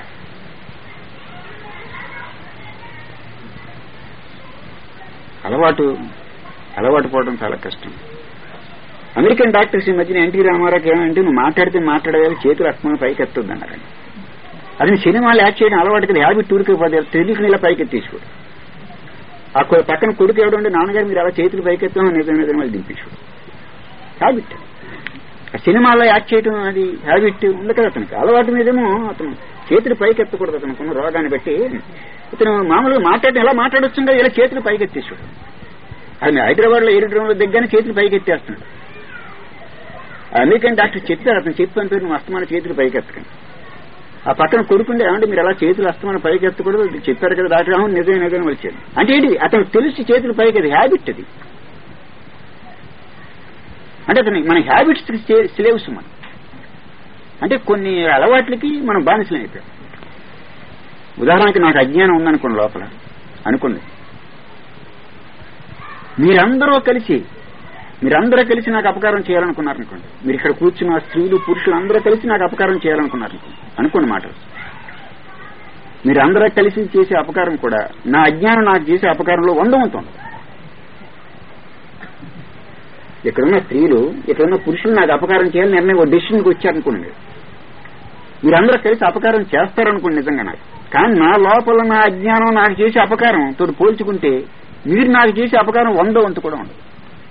అలవాటు అలవాటు పోవడం చాలా కష్టం అమెరికన్ డాక్టర్స్ ఈ మధ్యన ఎన్టీ రామారావుకి ఏమంటే నువ్వు మాట్లాడితే మాట్లాడేది చేతులు అస్మాన పైకి ఎత్తుంది అన్నారండి అది సినిమాలు యాక్ట్ చేయడం అలవాటు కదా హ్యాబిట్ టూర్కి పోతే తెలియక ఇలా పైకి ఎత్తేసుకోడు ఆ పక్కన కొడుకు ఎవడంటే నాన్నగారు మీరు అలా చేతులు పైకి ఎత్తామని నిజం నిజం వాళ్ళు దింపేసుకోడు హ్యాబిట్ ఆ సినిమాలో యాక్ట్ చేయడం అది హ్యాబిట్ ఉంది కదా అతనికి అలవాటు మీదేమో అతను చేతులు పైకి ఎత్తకూడదు అతనుకున్న రోగాన్ని బట్టి ఇతను మామూలుగా మాట్లాడటం ఎలా మాట్లాడొచ్చుండో ఇలా చేతులు పైకి ఎత్తేసాడు అది హైదరాబాద్ లో ఏడు దగ్గర చేతులు పైకి ఎత్తేస్తున్నాడు అమెరికన్ డాక్టర్ చెప్పారు అతను చెప్పిన పేరు నువ్వు అస్తమాన చేతులు పైకి ఎత్తకండి ఆ పక్కన కొడుకుండే ఏమంటే మీరు అలా చేతులు అస్తమాన పైకి ఎత్తకూడదు చెప్పారు కదా డాక్టర్ అవును నిజమే నిజమే వచ్చాడు అంటే ఏంటి అతను తెలిసి చేతులు పైకి అది హ్యాబిట్ అది అంటే అతని మన హ్యాబిట్స్ స్లేవ్స్ మనం అంటే కొన్ని అలవాట్లకి మనం బానిసలం అయిపోయాం ఉదాహరణకి నాకు అజ్ఞానం ఉందనుకోండి లోపల అనుకోండి మీరందరూ కలిసి మీరందరూ కలిసి నాకు అపకారం చేయాలనుకున్నారనుకోండి మీరు ఇక్కడ కూర్చున్న స్త్రీలు పురుషులు అందరూ కలిసి నాకు అపకారం చేయాలనుకున్నారు అనుకోండి మాట మీరందరూ కలిసి చేసే అపకారం కూడా నా అజ్ఞానం నాకు చేసే అపకారంలో వందవుతుంది ఇక్కడున్న స్త్రీలు ఇక్కడున్న పురుషులు నాకు అపకారం చేయాలని నిర్ణయం ఒక డెసిషన్కి వచ్చారనుకోండి మీరందరూ కలిసి అపకారం చేస్తారనుకోండి నిజంగా నాకు కానీ నా లోపల నా అజ్ఞానం నాకు చేసే అపకారం తోటి పోల్చుకుంటే మీరు నాకు చేసే అపకారం వందో వంతు కూడా ఉండదు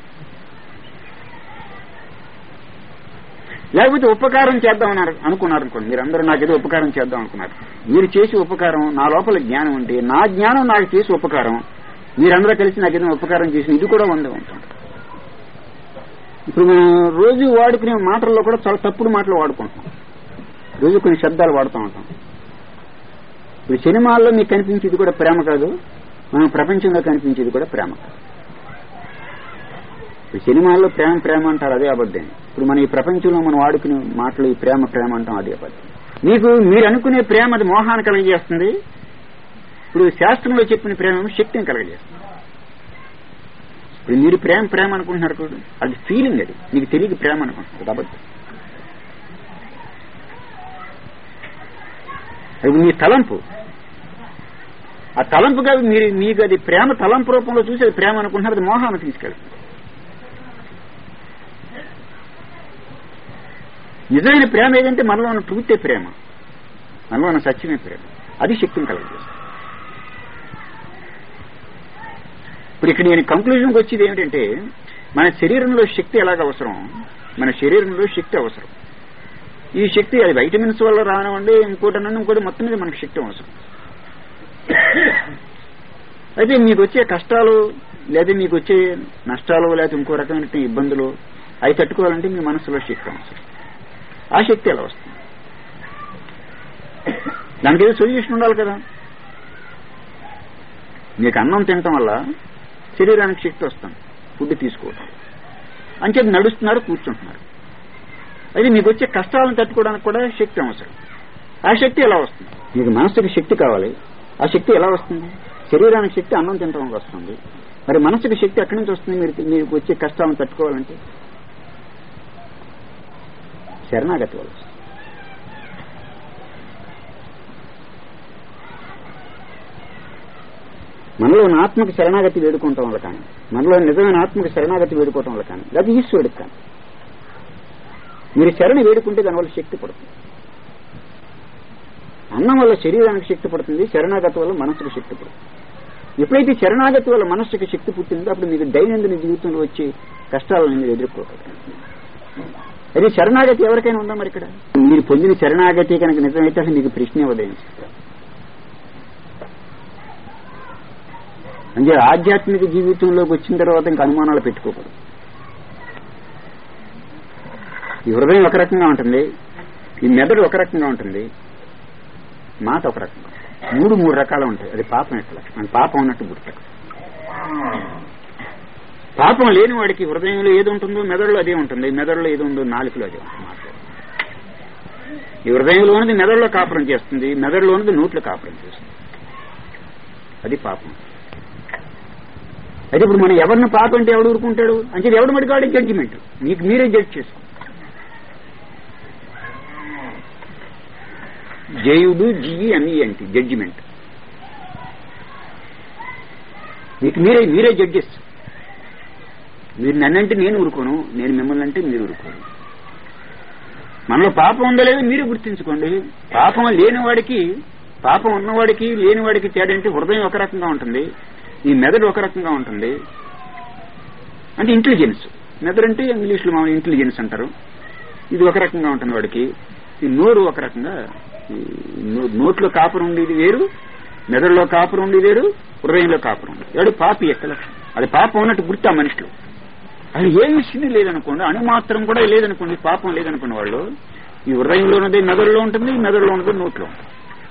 లేకపోతే ఉపకారం చేద్దాం అన్నారు అనుకున్నారు అనుకోండి మీరు అందరూ నాకేదో ఉపకారం చేద్దాం అనుకున్నారు మీరు చేసే ఉపకారం నా లోపల జ్ఞానం ఉంటే నా జ్ఞానం నాకు చేసే ఉపకారం మీరందరూ కలిసి నాకేదో ఉపకారం చేసిన ఇది కూడా వంద ఉంటుంది ఇప్పుడు మనం రోజు వాడుకునే మాటల్లో కూడా చాలా తప్పుడు మాటలు వాడుకుంటాం రోజు కొన్ని శబ్దాలు వాడుతూ ఉంటాం ఇప్పుడు సినిమాల్లో మీకు కనిపించేది కూడా ప్రేమ కాదు మన ప్రపంచంలో కనిపించేది కూడా ప్రేమ కాదు ఇప్పుడు సినిమాల్లో ప్రేమ ప్రేమ అంటారు అదే అబద్ధం ఇప్పుడు మన ఈ ప్రపంచంలో మనం వాడుకునే మాటలు ఈ ప్రేమ ప్రేమ అంటాం అదే అబద్ధం మీకు మీరు అనుకునే ప్రేమ అది మోహాన్ని కలగజేస్తుంది ఇప్పుడు శాస్త్రంలో చెప్పిన ప్రేమ శక్తిని కలగజేస్తుంది ఇప్పుడు మీరు ప్రేమ ప్రేమ అనుకుంటున్నారు చూడు అది ఫీలింగ్ అది మీకు తెలియక ప్రేమ అనుకుంటున్నారు అది అబద్ధం అది మీ తలంపు ఆ తలంపు కాదు మీరు మీకు అది ప్రేమ తలంపు రూపంలో చూసి అది ప్రేమ అనుకుంటున్నారు అది మోహాన్ని తీసుకెళ్తుంది నిజమైన ప్రేమ ఏదంటే మనలో ఉన్న ట్రూతే ప్రేమ మనలో ఉన్న సత్యమే ప్రేమ అది శక్తిని కలగజేస్తుంది ఇప్పుడు ఇక్కడ నేను కంక్లూజన్కి వచ్చేది ఏమిటంటే మన శరీరంలో శక్తి ఎలాగ అవసరం మన శరీరంలో శక్తి అవసరం ఈ శక్తి అది వైటమిన్స్ వల్ల రానివ్వండి ఇంకోటి ఇంకోటి మొత్తం మీద మనకు శక్తి అవసరం అయితే మీకు వచ్చే కష్టాలు లేదా మీకు వచ్చే నష్టాలు లేదా ఇంకో రకమైన ఇబ్బందులు అవి తట్టుకోవాలంటే మీ మనసులో శక్తి అవసరం ఆ శక్తి ఎలా వస్తుంది దానికి ఏదో సొల్యూషన్ ఉండాలి కదా మీకు అన్నం తినటం వల్ల శరీరానికి శక్తి వస్తుంది ఫుడ్ తీసుకోవడం అంచేది నడుస్తున్నారు కూర్చుంటున్నారు అయితే మీకు వచ్చే కష్టాలను తట్టుకోవడానికి కూడా శక్తి అవసరం ఆ శక్తి ఎలా వస్తుంది మీకు మనసుకి శక్తి కావాలి ఆ శక్తి ఎలా వస్తుంది శరీరానికి శక్తి అన్నం తినడం వల్ల వస్తుంది మరి మనసుకి శక్తి ఎక్కడి నుంచి వస్తుంది మీరు మీకు వచ్చే కష్టాలను తట్టుకోవాలంటే శరణాగతి వల్ల వస్తుంది. మనలో ఉన్న ఆత్మకి శరణాగతి వేడుకోవటం వల్ల కానీ మనలో నిజమైన ఆత్మకి శరణాగతి వేడుకోవటం వల్ల కానీ అది ఈశ్వరుడికి కానీ మీరు శరణ వేడుకుంటే దానివల్ల శక్తి పడుతుంది అన్నం వల్ల శరీరానికి శక్తి పడుతుంది శరణాగతి వల్ల మనసుకు శక్తి పడుతుంది ఎప్పుడైతే శరణాగతి వల్ల మనస్సుకి శక్తి పుట్టిందో అప్పుడు మీకు దైనందిన జీవితంలో వచ్చే కష్టాలను మీరు ఎదుర్కోగలరు అది శరణాగతి ఎవరికైనా ఉందా మరి ఇక్కడ మీరు పొందిన శరణాగతి కనుక నిజమైతే అసలు మీకు ప్రశ్నే ఉదయించారు అంటే ఆధ్యాత్మిక జీవితంలోకి వచ్చిన తర్వాత ఇంకా అనుమానాలు పెట్టుకోకూడదు ఈ హృదయం ఒక రకంగా ఉంటుంది ఈ మెదడు ఒక రకంగా ఉంటుంది మాట ఒక రకంగా మూడు మూడు రకాలు ఉంటాయి అది పాపం ఎట్లా మన పాపం ఉన్నట్టు గుర్తు పాపం లేని వాడికి హృదయంలో ఏది ఉంటుందో మెదడులో అదే ఉంటుంది మెదడులో ఏది ఉందో నాలుకలో అదే ఉంటుంది మాట ఈ హృదయంలో ఉన్నది మెదడులో కాపురం చేస్తుంది మెదడులో ఉన్నది నోట్లో కాపురం చేస్తుంది అది పాపం అయితే ఇప్పుడు మనం ఎవరిని పాపం అంటే ఎవడు ఊరుకుంటాడు అంటే ఎవడు మడికాడే జడ్జిమెంట్ మీకు మీరే జడ్జ్ చేసుకో జయుడు జిఈ అని అంటే జడ్జిమెంట్ మీకు మీరే మీరే జడ్జెస్ మీరు నన్నంటే నేను ఊరుకోను నేను మిమ్మల్ని అంటే మీరు ఊరుకోను మనలో పాపం ఉందో లేదో మీరు గుర్తించుకోండి పాపం లేని వాడికి పాపం ఉన్నవాడికి లేని వాడికి తేడా అంటే హృదయం ఒక రకంగా ఉంటుంది ఈ మెదడు ఒక రకంగా ఉంటుంది అంటే ఇంటెలిజెన్స్ మెదడు అంటే ఇంగ్లీష్ లో మామూలు ఇంటెలిజెన్స్ అంటారు ఇది ఒక రకంగా ఉంటుంది వాడికి ఈ నోరు ఒక రకంగా ఈ నో- నోట్లో కాపురం ఉండేది వేరు మెదడులో కాపురం ఉండేది వేరు హృదయంలో కాపురం ఉండేది ఎవడు పాపి ఎక్క లక్షణం అది పాపం ఉన్నట్టు గుర్తు ఆ మనిషిలో అది ఏ విషయం లేదనుకోండి అణు మాత్రం కూడా లేదనుకోండి పాపం లేదనుకున్న వాళ్ళు ఈ హృదయంలో ఉన్నది మెదడులో ఉంటుంది ఈ మెదడులో ఉన్నది నోట్లో ఉంటుంది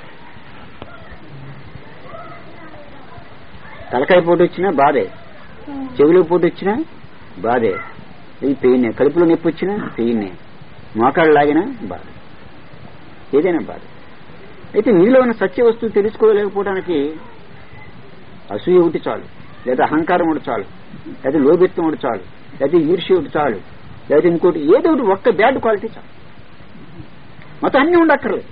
తలకాయ పోటు వచ్చినా బాధే చెవిలో పోటు వచ్చినా బాధే ఇది పెయిన్ కడుపులో నొప్పి వచ్చినా పెయిన్ మోకాళ్ళు లాగినా బాధ ఏదైనా బాధ అయితే మీలో ఉన్న సత్య వస్తువు తెలుసుకోలేకపోవడానికి అసూయ ఒకటి చాలు లేదా అహంకారం ఒకటి చాలు లేదా లోభిత్వం ఒకటి చాలు లేదా ఈర్ష్య ఒకటి చాలు లేదా ఇంకోటి ఏదో ఒకటి ఒక్క బ్యాడ్ క్వాలిటీ చాలు మొత్తం అన్ని ఉండక్కర్లేదు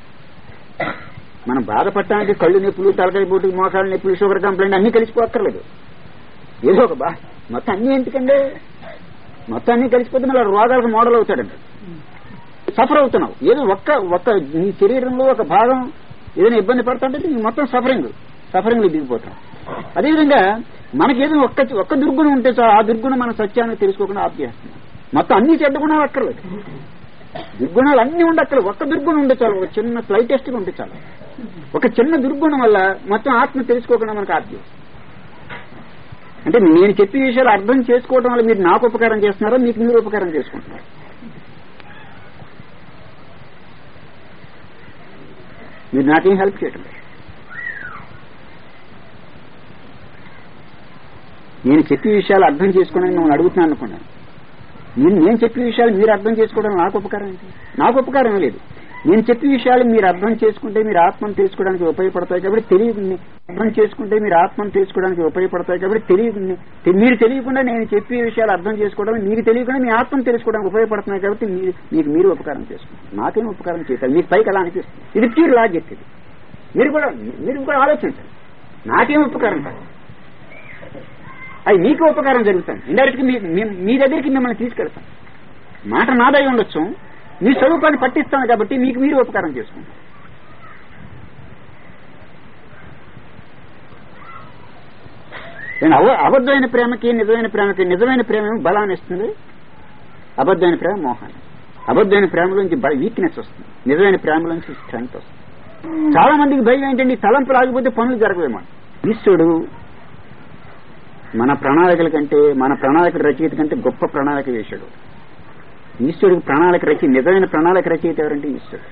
మనం బాధపడటానికి కళ్ళు నొప్పులు తలకాయ పోటు మోకాళ్ళ నొప్పులు షుగర్ కంప్లైంట్ అన్ని కలిసిపోక్కర్లేదు ఏదో ఒక బా మొత్తం అన్ని ఎందుకండి మొత్తం అన్ని కలిసిపోతే మళ్ళీ రోగాలకు మోడల్ అవుతాడండి సఫర్ అవుతున్నావు ఏదో ఒక్క ఒక్క నీ శరీరంలో ఒక భాగం ఏదైనా ఇబ్బంది పడుతుంటే నీకు మొత్తం సఫరింగ్ సఫరింగ్ లో దిగిపోతాం అదేవిధంగా మనకేదో ఒక్క ఒక్క దుర్గుణం ఉంటే చాలు ఆ దుర్గుణం మన సత్యాన్ని తెలుసుకోకుండా ఆపేస్తుంది మొత్తం అన్ని చెడ్డ గుణాలు అక్కర్లేదు దుర్గుణాలు అన్ని ఉండక్కర్లేదు ఒక్క దుర్గుణం ఉంటే చాలు ఒక చిన్న స్లైటెస్ట్ గా ఉంటే చాలు ఒక చిన్న దుర్గుణం వల్ల మొత్తం ఆత్మ తెలుసుకోకుండా మనకు ఆపేస్తుంది అంటే నేను చెప్పే విషయాలు అర్థం చేసుకోవడం వల్ల మీరు నాకు ఉపకారం చేస్తున్నారో మీకు మీరు ఉపకారం చేసుకుంటున్నారు మీరు నాకేం హెల్ప్ చేయటం లేదు నేను చెప్పే విషయాలు అర్థం చేసుకోవడానికి మిమ్మల్ని అడుగుతున్నాను అనుకున్నాను నేను నేను చెప్పే విషయాలు మీరు అర్థం చేసుకోవడం నాకు ఉపకారం ఏంటి నాకు ఉపకారం లేదు నేను చెప్పే విషయాలు మీరు అర్థం చేసుకుంటే మీరు ఆత్మను తెలుసుకోవడానికి ఉపయోగపడతాయి కాబట్టి తెలియ అర్థం చేసుకుంటే మీరు ఆత్మను తెలుసుకోవడానికి ఉపయోగపడతాయి కాబట్టి తెలియ మీరు తెలియకుండా నేను చెప్పే విషయాలు అర్థం చేసుకోవడం మీకు తెలియకుండా మీ ఆత్మను తెలుసుకోవడానికి ఉపయోగపడుతున్నాయి కాబట్టి మీరు మీకు మీరు ఉపకారం చేసుకుంటారు నాకేం ఉపకారం చేశారు మీకు పైకి అలా అనిపిస్తుంది ఇది ప్యూర్ లాజిక్ ఇది మీరు కూడా మీరు కూడా ఆలోచించండి నాకేం ఉపకారం కాదు అది మీకు ఉపకారం జరుగుతుంది ఇండైరెక్ట్ మీ దగ్గరికి మిమ్మల్ని తీసుకెళ్తాం మాట నాదై ఉండొచ్చు మీ స్వరూపాన్ని పట్టిస్తాను కాబట్టి మీకు మీరు ఉపకారం చేసుకుంటాం నేను అవ అబద్ధమైన ప్రేమకి నిజమైన ప్రేమకి నిజమైన ప్రేమ బలాన్ని ఇస్తుంది అబద్ధమైన ప్రేమ మోహాన్ని అబద్ధమైన ప్రేమలోంచి వీక్నెస్ వస్తుంది నిజమైన ప్రేమలోంచి స్ట్రెంగ్త్ వస్తుంది చాలా మందికి భయం ఏంటంటే తలంపు రాకపోతే పనులు జరగవేమో ఈశ్వరుడు మన ప్రణాళికల కంటే మన ప్రణాళిక రచయిత కంటే గొప్ప ప్రణాళిక వేశాడు ఈశ్వరుడికి ప్రణాళిక రచయిత నిజమైన ప్రణాళిక రచయిత ఎవరంటే ఈశ్వరుడు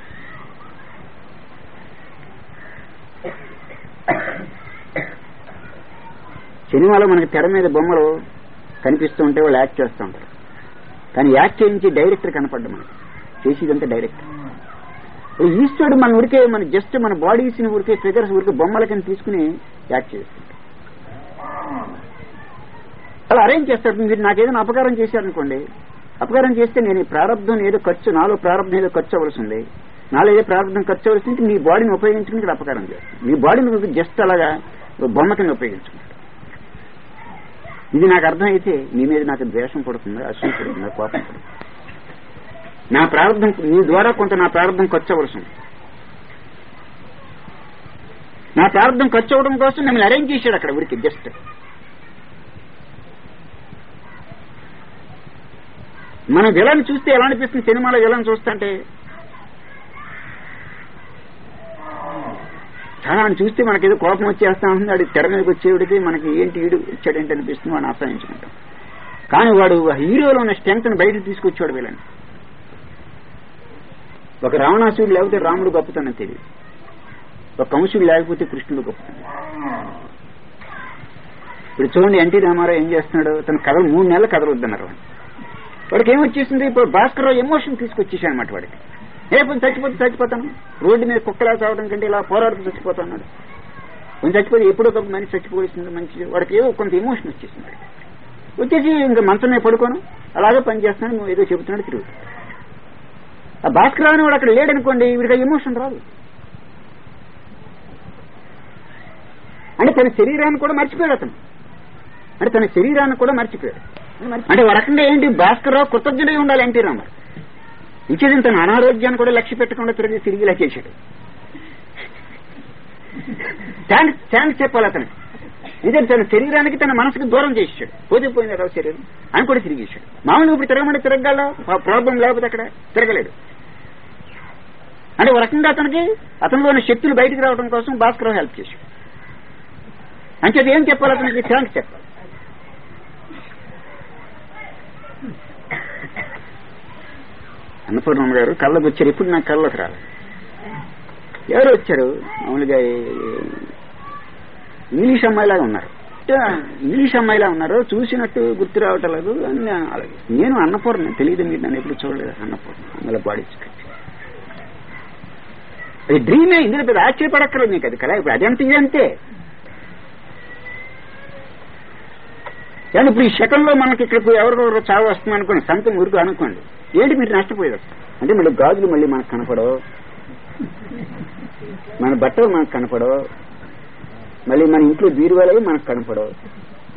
సినిమాలో మనకి తెర మీద బొమ్మలు కనిపిస్తూ ఉంటే వాళ్ళు యాక్ట్ చేస్తూ ఉంటారు కానీ యాక్ట్ చేయించి డైరెక్టర్ కనపడ్డా మనకి చేసేదంతా డైరెక్టర్ ఈశ్వరుడు మన ఉరికే మన జస్ట్ మన బాడీస్ ని ఉరికే ఫిగర్స్ ఉరికే బొమ్మల కింద తీసుకుని యాక్ట్ చేస్తుంటారు అలా అరేంజ్ చేస్తారు మీరు నాకేదైనా అపకారం చేశారనుకోండి అపకారం చేస్తే నేను ఈ ప్రారంభం ఏదో ఖర్చు నాలో ప్రారంభం ఏదో ఖర్చు అవ్వాల్సి ఉంది నాలో ఏదో ప్రారంభం ఖర్చు అవ్వాల్సి ఉంటే మీ బాడీని ఉపయోగించుకుని ఇక్కడ అపకారం చేస్తాను మీ బాడీని జస్ట్ అలాగా బొమ్మ కింద ఉపయోగించుకుంటారు ఇది నాకు అర్థమైతే మీ మీద నాకు ద్వేషం పడుతుంది అసూయ పడుతుంది కోపం పడుతుంది నా ప్రారంభం మీ ద్వారా కొంత నా ప్రారంభం ఖర్చు అవ్వాల్సి ఉంది నా ప్రారంభం ఖర్చు అవ్వడం కోసం మిమ్మల్ని అరేంజ్ చేశాడు అక్కడ ఊరికి జస్ట్ మనం విలన్ చూస్తే ఎలా అనిపిస్తుంది సినిమాలో విలన్ చూస్తుంటే చాలా ఆయన చూస్తే మనకి ఏదో కోపం వచ్చేస్తా ఉంటుంది వాడి తెర మీదకి వచ్చేవాడికి మనకి ఏంటి ఈడు ఇచ్చాడేంటి అనిపిస్తుంది వాడిని ఆశ్రయించుకుంటాం కానీ వాడు హీరోలో ఉన్న స్ట్రెంగ్త్ ని బయటకు తీసుకొచ్చాడు వీళ్ళని ఒక రావణాసుడు లేకపోతే రాముడు గొప్పతనం తెలియదు ఒక కంసుడు లేకపోతే కృష్ణుడు గొప్పతనం ఇప్పుడు చూడండి ఎన్టీ రామారావు ఏం చేస్తున్నాడు తన కథలు మూడు నెలలు కథలు వద్దన్నారు వాడికి ఏమొచ్చేసింది ఇప్పుడు భాస్కర్ ఎమోషన్ తీసుకొచ్చేసాడు అనమాట వాడికి రేపు చచ్చిపోతే చచ్చిపోతాను రోడ్డు మీద కుక్కలా చావడం కంటే ఇలా పోరాడుతూ చచ్చిపోతున్నాడు కొంచెం చచ్చిపోతే ఎప్పుడో ఒక మనిషి చచ్చిపోతుంది మంచిది వాడికి ఏదో కొంత ఎమోషన్ వచ్చేసింది వచ్చేసి ఇంకా మంచం మీద పడుకోను అలాగే పని చేస్తున్నాడు నువ్వు ఏదో చెబుతున్నాడు తిరుగుతాడు ఆ భాస్కర్ అని వాడు అక్కడ లేడనుకోండి వీడికి ఆ ఎమోషన్ రాదు అంటే తన శరీరాన్ని కూడా మర్చిపోయాడు అతను అంటే తన శరీరాన్ని కూడా మర్చిపోయాడు అంటే ఒక రకంగా ఏంటి భాస్కర్ రావు కృతజ్ఞుడై ఉండాలి ఎన్టీ రామారావు ఇచ్చేది తన అనారోగ్యాన్ని కూడా లక్ష్య పెట్టకుండా తిరిగి తిరిగి ఇలా చేశాడు థ్యాంక్స్ థ్యాంక్స్ చెప్పాలి అతను ఇదే తన శరీరానికి తన మనసుకి దూరం చేసాడు పోతే పోయింది కదా శరీరం అని కూడా తిరిగేశాడు మామూలుగా ఇప్పుడు తిరగమంటే తిరగల ప్రాబ్లం లేకపోతే అక్కడ తిరగలేడు అంటే ఒక రకంగా అతనికి అతనిలోని శక్తులు బయటికి రావడం కోసం భాస్కర్ హెల్ప్ చేశాడు అంచేది ఏం చెప్పాలి అతనికి థ్యాంక్స్ చెప్పాలి అన్నపూర్ణమ్మ గారు కళ్ళకు వచ్చారు ఇప్పుడు నాకు కళ్ళకు రాలేదు ఎవరు వచ్చారు మామూలుగా ఇంగ్లీష్ అమ్మాయిలాగా ఉన్నారు ఇంగ్లీష్ అమ్మాయిలా ఉన్నారు చూసినట్టు గుర్తు రావటం లేదు అని నేను అన్నపూర్ణ తెలియదు మీరు నన్ను ఎప్పుడు చూడలేదు అన్నపూర్ణ అందులో బాడీ అది డ్రీమే ఇందులో పెద్ద ఆశ్చర్యపడక్కర్లేదు మీకు అది కదా ఇప్పుడు అదంత ఇదంతే కానీ ఇప్పుడు ఈ శకంలో మనకి ఇక్కడ ఎవరికొకరు చావు వస్తుంది అనుకోండి సంతం ఊరుకు అనుకోండి ఏంటి మీరు నష్టపోయేది అంటే మళ్ళీ గాజులు మళ్ళీ మనకు కనపడవు మన బట్టలు మనకు కనపడవు మళ్ళీ మన ఇంట్లో బీరువాలవి మనకు కనపడవు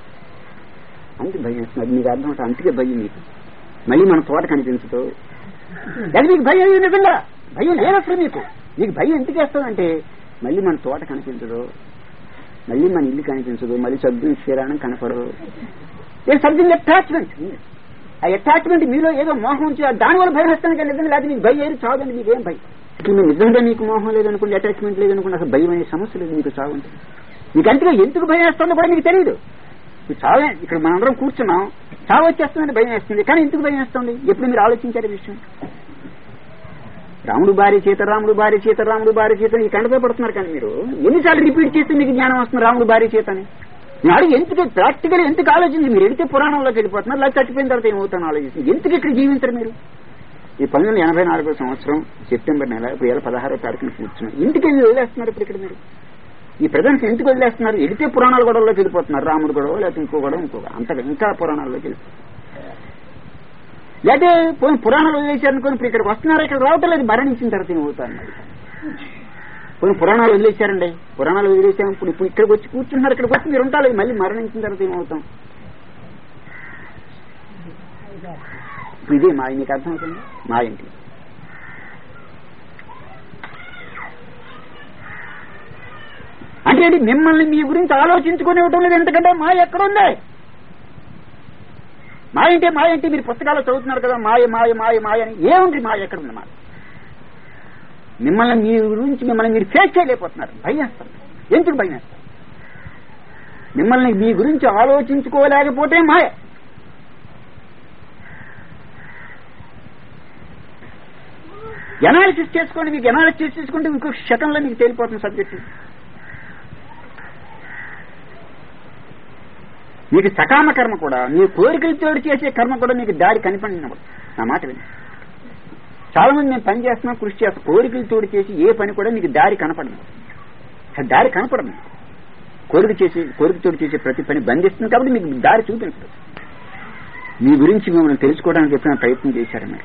అంతే భయం వేస్తుంది అది మీకు అర్థం అవుతుంది అంతకే భయం మీకు మళ్ళీ మన తోట కనిపించదు అది మీకు భయం లేదు నిజంగా భయం లేదు అసలు మీకు మీకు భయం ఎందుకు వేస్తుందంటే మళ్ళీ మన తోట కనిపించదు మళ్ళీ మన ఇల్లు కనిపించదు మళ్ళీ సభ్యులు క్షీరాణం కనపడదు ఏ సంథింగ్ అటాచ్మెంట్ ఆ అటాచ్మెంట్ మీలో ఏదో మోహం ఉంచి ఆ దానివల్ల భయం వస్తాను కానీ నిజంగా లేదా మీకు భయం ఏది చావదండి మీకు ఏం భయం ఇప్పుడు మీరు నిజంగా మీకు మోహం లేదనుకోండి అటాచ్మెంట్ లేదనుకోండి అసలు భయం అనే సమస్య లేదు మీకు చావు ఉంటుంది మీకు అంతగా ఎందుకు భయం వేస్తుందో కూడా మీకు తెలియదు ఇప్పుడు చావే ఇక్కడ మనందరం కూర్చున్నాం చావు వచ్చేస్తుందని భయం వేస్తుంది కానీ ఎందుకు భయం వేస్తుంది ఎప్పుడు మీరు ఆలోచించారు ఈ విషయం రాముడు భార్య చేత రాముడు భార్య చేత రాముడు భార్య చేత ఈ కండతో పడుతున్నారు కానీ మీరు ఎన్నిసార్లు రిపీట్ చేస్తే మీకు జ్ఞానం వస్తుంది రాముడు భార్య చేత అని నాడు ఎందుకు ప్రాక్టికల్ ఎందుకు ఆలోచించి మీరు ఎడితే పురాణంలోకి వెళ్ళిపోతున్నారు లేదా చచ్చిపోయిన తర్వాత ఏమవుతాను ఆలోచిస్తుంది ఎందుకు ఇక్కడ జీవించరు మీరు ఈ పంతొమ్మిది వందల ఎనభై నాలుగో సంవత్సరం సెప్టెంబర్ నెల ఇప్పుడు వేల పదహారో తారీఖున కూర్చున్నారు ఇంటికి వెళ్ళి వదిలేస్తున్నారు ఇప్పుడు ఇక్కడ మీరు ఈ ప్రజెంట్స్ ఎందుకు వదిలేస్తున్నారు ఎడితే పురాణాల గొడవలోకి వెళ్ళిపోతున్నారు రాముడు గొడవ లేకపోతే ఇంకో గొడవ ఇంకో అంతగా ఇంకా పురాణాల్లోకి వెళ్ళిపోతున్నారు లేకపోతే పోయి పురాణాలు వదిలేశారనుకోని ఇప్పుడు ఇక్కడికి వస్తున్నారు ఇక్కడ రావటం లేదు మరణించిన తర్వాత ఏమవుతారు మరి పోయి పురాణాలు వదిలేశారండి పురాణాలు వదిలేసాం ఇప్పుడు ఇప్పుడు ఇక్కడికి వచ్చి కూర్చున్నారు ఇక్కడికి వచ్చి మీరు ఉంటారు మళ్ళీ మరణించిన తర్వాత ఏమవుతాం ఇప్పుడు ఇదే మా మీకు అర్థమవుతుంది మా ఇంటి అంటే ఏంటి మిమ్మల్ని మీ గురించి ఆలోచించుకుని ఇవ్వటం లేదు ఎందుకంటే మా ఎక్కడుంది మా ఏంటి మా ఏంటి మీరు పుస్తకాలు చదువుతున్నారు కదా మాయ మాయ మాయ మాయ అని ఏముంది మాయ ఎక్కడుంది మా మిమ్మల్ని మీ గురించి మిమ్మల్ని మీరు ఫేస్ చేయలేకపోతున్నారు భయం వేస్తారు ఎందుకు భయం వేస్తారు మిమ్మల్ని మీ గురించి ఆలోచించుకోలేకపోతే మాయ ఎనాలిసిస్ చేసుకోండి మీకు ఎనాలిసిస్ చేసుకుంటే ఇంకొక శకంలో మీకు తేలిపోతుంది సబ్జెక్టు మీకు సకామ కర్మ కూడా మీ కోరికలతో చేసే కర్మ కూడా మీకు దారి కనిపడినప్పుడు నా మాట విని చాలా మంది మేము పని చేస్తున్నాం కృషి చేస్తాం కోరికలతో చేసి ఏ పని కూడా మీకు దారి కనపడదు ఆ దారి కనపడదు కోరిక చేసి కోరికతో చేసే ప్రతి పని బంధిస్తుంది కాబట్టి మీకు దారి చూపించదు మీ గురించి మిమ్మల్ని తెలుసుకోవడానికి ఎప్పుడైనా ప్రయత్నం చేశారు మీరు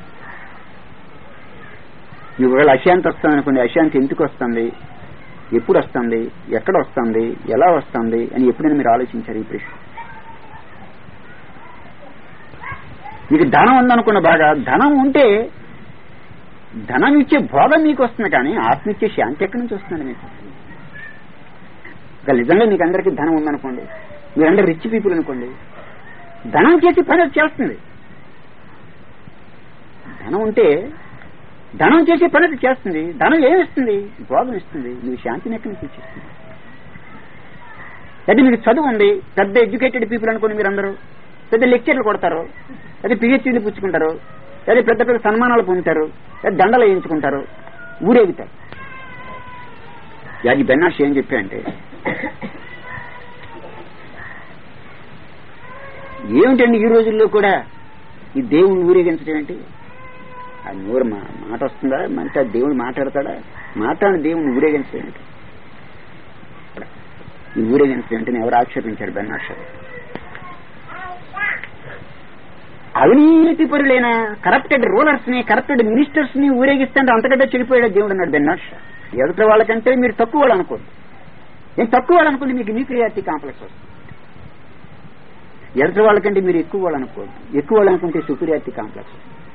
మీకు ఒకవేళ అశాంతి వస్తుంది అనుకోండి అశాంతి ఎందుకు వస్తుంది ఎప్పుడు వస్తుంది ఎక్కడ వస్తుంది ఎలా వస్తుంది అని ఎప్పుడైనా మీరు ఆలోచించారు ఈ ప్రశ్న మీకు ధనం ఉందనుకున్న బాగా ధనం ఉంటే ధనం ఇచ్చే భోగం మీకు వస్తుంది కానీ ఆత్మ ఇచ్చే శాంతి ఎక్కడి నుంచి వస్తుంది మీకు ఇక నిజంగా మీకు అందరికీ ధనం ఉందనుకోండి మీరందరూ రిచ్ పీపుల్ అనుకోండి ధనం చేసి పని అది చేస్తుంది ధనం ఉంటే ధనం చేసే పని అది చేస్తుంది ధనం ఏమిస్తుంది భోగం ఇస్తుంది మీకు శాంతిని ఎక్కడి నుంచి ఇచ్చేస్తుంది అయితే మీకు చదువు ఉంది పెద్ద ఎడ్యుకేటెడ్ పీపుల్ అనుకోండి మీరందరూ పెద్ద లెక్చర్లు కొడతారు అదే పిహెచ్డీలు పుచ్చుకుంటారు అదే పెద్ద పెద్ద సన్మానాలు పొందుతారు లేదా దండలు వేయించుకుంటారు ఊరేగుతారు యాజీ బెన్నాష్ ఏం చెప్పా అంటే ఏమిటండి ఈ రోజుల్లో కూడా ఈ దేవుని ఊరేగించడం ఏంటి ఆ నూరు మా మాట వస్తుందా అంటే దేవుడు మాట్లాడతాడా మాట్లాడిన దేవుని ఊరేగించడం ఏంటి ఈ ఊరేగించడం ఏంటని ఎవరు ఆక్షేపించారు బెన్నాష్ అవినీతి పరులైన కరప్టెడ్ రూలర్స్ ని కరప్టెడ్ మినిస్టర్స్ ని ఊరేగిస్తుంటే అంతకంటే చెడిపోయాడు దేవుడు అన్నాడు బెన్నాష్ ఎదుటి వాళ్ళకంటే మీరు తక్కువ వాళ్ళు అనుకోండి నేను తక్కువ వాళ్ళు అనుకోండి మీకు న్యూక్లియారిటీ కాంప్లెక్స్ వస్తుంది ఎదుటి వాళ్ళకంటే మీరు ఎక్కువ వాళ్ళు అనుకోండి ఎక్కువ వాళ్ళు అనుకుంటే సుపీరియారిటీ కాంప్లెక్స్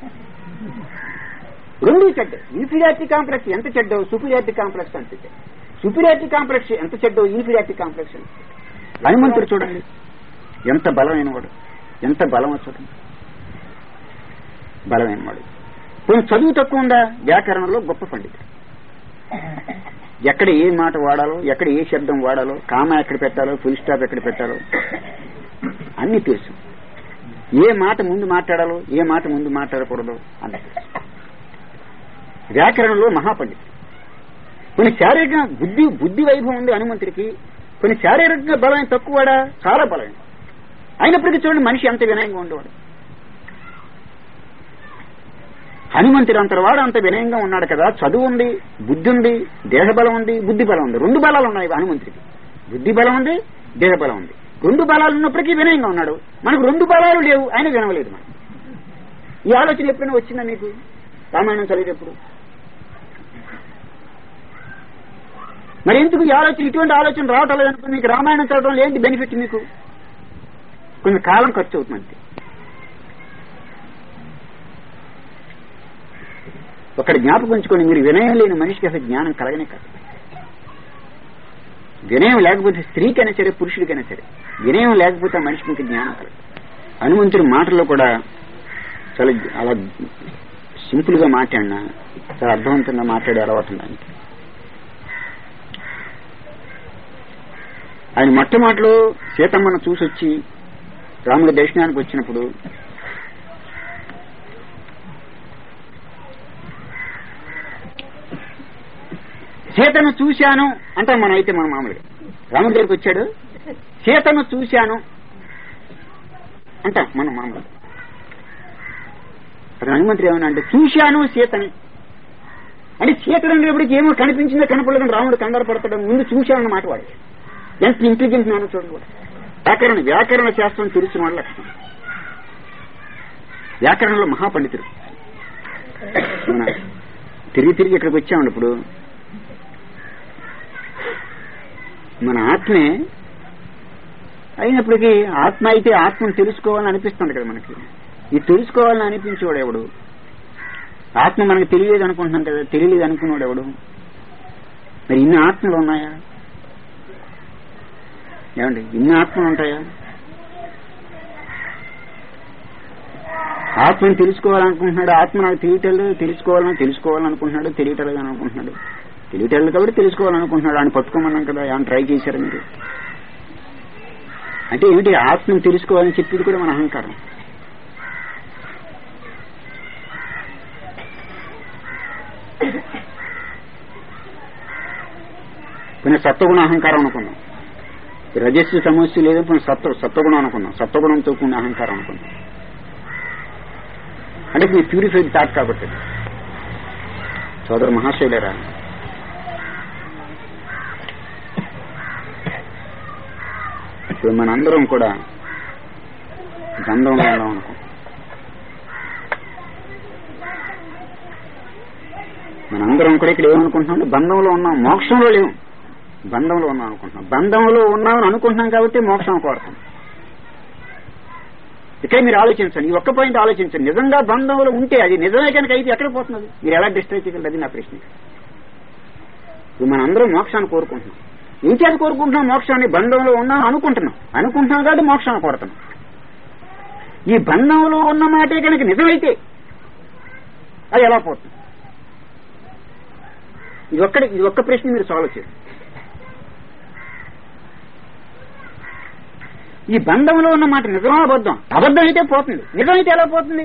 రెండు చెడ్డ ఇన్ఫీరియారిటీ కాంప్లెక్స్ ఎంత చెడ్డో సుపీరియారిటీ కాంప్లెక్స్ అంత చెడ్డ సుపీరియారిటీ కాంప్లెక్స్ ఎంత చెడ్డో ఇన్ఫీరియారిటీ కాంప్లెక్స్ ఎంత చెడ్డ హనుమంతుడు చూడండి ఎంత బలమైన వాడు ఎంత బలం చూడండి బలమైన వాడు కొంచెం చదువు తక్కువ ఉందా వ్యాకరణంలో గొప్ప పండితుడు ఎక్కడ ఏ మాట వాడాలో ఎక్కడ ఏ శబ్దం వాడాలో కామ ఎక్కడ పెట్టాలో ఫుల్ స్టాప్ ఎక్కడ పెట్టాలో అన్ని తెలుసు ఏ మాట ముందు మాట్లాడాలో ఏ మాట ముందు మాట్లాడకూడదు అన్ని తెలుసు వ్యాకరణంలో మహాపండితుడు కొన్ని శారీరక బుద్ధి బుద్ధి వైభవం ఉంది హనుమంతుడికి కొన్ని శారీరకంగా బలమైన తక్కువడా చాలా బలమైన అయినప్పటికీ చూడండి మనిషి అంత వినయంగా ఉండేవాడు హనుమంతుడు అంతవాడు అంత వినయంగా ఉన్నాడు కదా చదువు ఉంది బుద్ధి ఉంది దేహ బలం ఉంది బుద్ధి బలం ఉంది రెండు బలాలు ఉన్నాయి హనుమంతుడికి బుద్ధి బలం ఉంది దేహ బలం ఉంది రెండు బలాలు ఉన్నప్పటికీ వినయంగా ఉన్నాడు మనకు రెండు బలాలు లేవు ఆయన వినవలేదు మనం ఈ ఆలోచన ఎప్పుడైనా వచ్చిందా మీకు రామాయణం చదివేటప్పుడు మరి ఎందుకు ఈ ఆలోచన ఇటువంటి ఆలోచన రావటం లేదనుకో మీకు రామాయణం చదవడం ఏంటి బెనిఫిట్ మీకు కొంచెం కాలం ఖర్చు అవుతుంది అంతే ఒకటి జ్ఞాపకం ఉంచుకొని మీరు వినయం లేని మనిషికి అసలు జ్ఞానం కలగనే కాదు వినయం లేకపోతే స్త్రీకైనా సరే పురుషుడికైనా సరే వినయం లేకపోతే ఆ మనిషికి ఇంకా జ్ఞానం కలగదు హనుమంతుడి మాటల్లో కూడా చాలా అలా సింపుల్ గా మాట్లాడినా చాలా అర్థవంతంగా మాట్లాడే అలవాటు ఉంది ఆయనకి ఆయన మొట్టమొదటిలో సీతమ్మను చూసొచ్చి రాముడి దర్శనానికి వచ్చినప్పుడు సీతను చూశాను అంటాం మనం అయితే మన మామూలుగా రాముడి దగ్గరికి వచ్చాడు సీతను చూశాను అంటాం మనం మామూలుగా అక్కడ హనుమంతుడు ఏమన్నా అంటే చూశాను సీతని అంటే సీత అనేప్పటికి ఏమో కనిపించిందో కనపడలేదు రాముడు కంగారు పడతాడు ముందు చూశానన్న మాట వాడు ఎంత ఇంటెలిజెంట్ మ్యాన్ చూడండి కూడా వ్యాకరణ వ్యాకరణ శాస్త్రం తెలిసిన వాళ్ళ లక్షణం వ్యాకరణలో మహాపండితుడు మన తిరిగి తిరిగి ఇక్కడికి వచ్చామండి ఇప్పుడు మన ఆత్మే అయినప్పటికీ ఆత్మ అయితే ఆత్మను తెలుసుకోవాలని అనిపిస్తుంది కదా మనకి ఈ తెలుసుకోవాలని అనిపించేవాడు ఎవడు ఆత్మ మనకు తెలియలేదు అనుకుంటున్నాం కదా తెలియలేదు అనుకున్నాడు ఎవడు మరి ఇన్ని ఆత్మలు ఉన్నాయా ఏమండి ఇన్ని ఆత్మలు ఉంటాయా ఆత్మను తెలుసుకోవాలనుకుంటున్నాడు ఆత్మ నాకు తెలియటలేదు తెలుసుకోవాలని తెలుసుకోవాలనుకుంటున్నాడు తెలియటలేదు అని అనుకుంటున్నాడు తెలియటలేదు కాబట్టి తెలుసుకోవాలనుకుంటున్నాడు ఆయన పట్టుకోమన్నాం కదా ఆయన ట్రై చేశారు మీరు అంటే ఏమిటి ఆత్మను తెలుసుకోవాలని చెప్పేది కూడా మన అహంకారం కొన్ని సత్వగుణ అహంకారం అనుకున్నాం రజస్సు సమస్య లేదు కొన్ని సత్వ సత్వగుణం అనుకున్నాం సత్వగుణంతో కూడిన అహంకారం అనుకున్నాం అంటే మీ ప్యూరిఫైడ్ థాట్ కాబట్టి సోదర మహాశైలరా ఇప్పుడు మనందరం కూడా గంధంలో ఉన్నాం అనుకో మనందరం కూడా ఇక్కడ ఏమనుకుంటున్నాం బంధంలో ఉన్నాం మోక్షంలో లేవు బంధంలో ఉన్నాం అనుకుంటున్నాం బంధంలో ఉన్నామని అనుకుంటున్నాం కాబట్టి మోక్షం కోరుతాం ఇక్కడ మీరు ఆలోచించండి ఈ ఒక్క పాయింట్ ఆలోచించండి నిజంగా బంధంలో ఉంటే అది నిజమే కనుక అయితే ఎక్కడ పోతున్నది మీరు ఎలా డిస్ట్రైవ్ చేయగలరు అది నా ప్రశ్న ఇప్పుడు మనందరం మోక్షాన్ని కోరుకుంటున్నాం ఏం చేసి కోరుకుంటున్నాం మోక్షాన్ని బంధంలో ఉన్నాం అనుకుంటున్నాం అనుకుంటున్నాం కాబట్టి మోక్షాన్ని కోరుతున్నాం ఈ బంధంలో ఉన్న మాటే కనుక నిజమైతే అది ఎలా పోతుంది ఇది ఒక్కటి ఇది ఒక్క ప్రశ్న మీరు సాల్వ్ చేయండి ఈ బంధంలో ఉన్న మాట నిజమా అబద్ధం అబద్ధం అయితే పోతుంది నిజమైతే ఎలా పోతుంది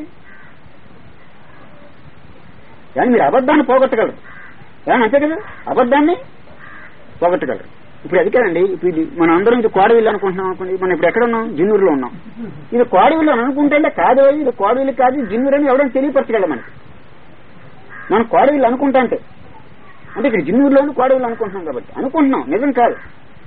కానీ మీరు అబద్ధాన్ని పోగొట్టగలరు కానీ అంతే కదా అబద్ధాన్ని పోగొట్టగలరు ఇప్పుడు అది కదండి ఇప్పుడు ఇది మనం అందరం ఇది కోడవిల్లు అనుకుంటున్నాం అనుకోండి మనం ఇప్పుడు ఎక్కడ ఉన్నాం జిన్నూరులో ఉన్నాం ఇది కోడవిల్లు అని అనుకుంటే కాదు ఇది కోడవిల్లు కాదు జిన్నూరు అని ఎవరైనా తెలియపరచగలం మనకి మనం కోడవిల్లు అనుకుంటా అంటే అంటే ఇక్కడ జిన్నూరులోని కోడవిల్లు అనుకుంటున్నాం కాబట్టి అనుకుంటున్నాం నిజం కాదు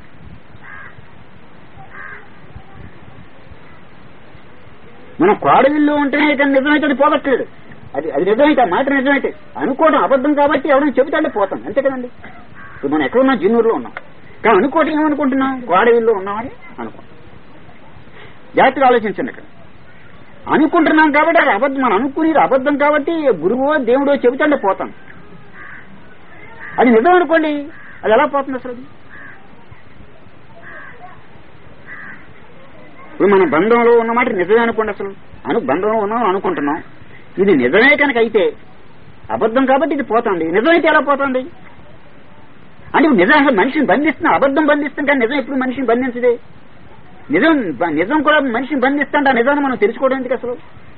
మనం కోడవిల్లు ఉంటేనే ఇక నిజమైతే అది పోగొట్టలేదు అది అది నిజమైతే ఆ మాట నిజమైతే అనుకోవడం అబద్ధం కాబట్టి ఎవరైనా చెబుతాంటే పోతాం అంతే కదండి ఇప్పుడు మనం ఎక్కడ ఉన్నాం జిన్నూరులో ఉన్నాం కానీ అనుకోవటం ఏమనుకుంటున్నాం కోడవిల్లో ఉన్నామని అనుకుంటాం జాగ్రత్తగా ఆలోచించండి ఇక్కడ అనుకుంటున్నాం కాబట్టి అది అబద్ధం మనం అనుకునేది అబద్ధం కాబట్టి గురువో దేవుడో చెబుతాంటే పోతాం అది నిజం అనుకోండి అది ఎలా పోతుంది అసలు అది? ఇప్పుడు మనం బంధంలో ఉన్నమాట నిజమే అనుకోండి అసలు అను బంధంలో ఉన్నాం అనుకుంటున్నాం ఇది నిజమే కనుక అయితే అబద్ధం కాబట్టి ఇది పోతుంది నిజమైతే ఎలా పోతుంది అంటే ఇప్పుడు నిజం అసలు మనిషిని బంధిస్తున్నా అబద్ధం బంధిస్తాం కానీ నిజం ఎప్పుడు మనిషిని బంధించదే నిజం బ- నిజం కూడా మనిషిని బంధిస్తాంటే ఆ నిజాన్ని మనం తెలుసుకోవడం ఎందుకు అసలు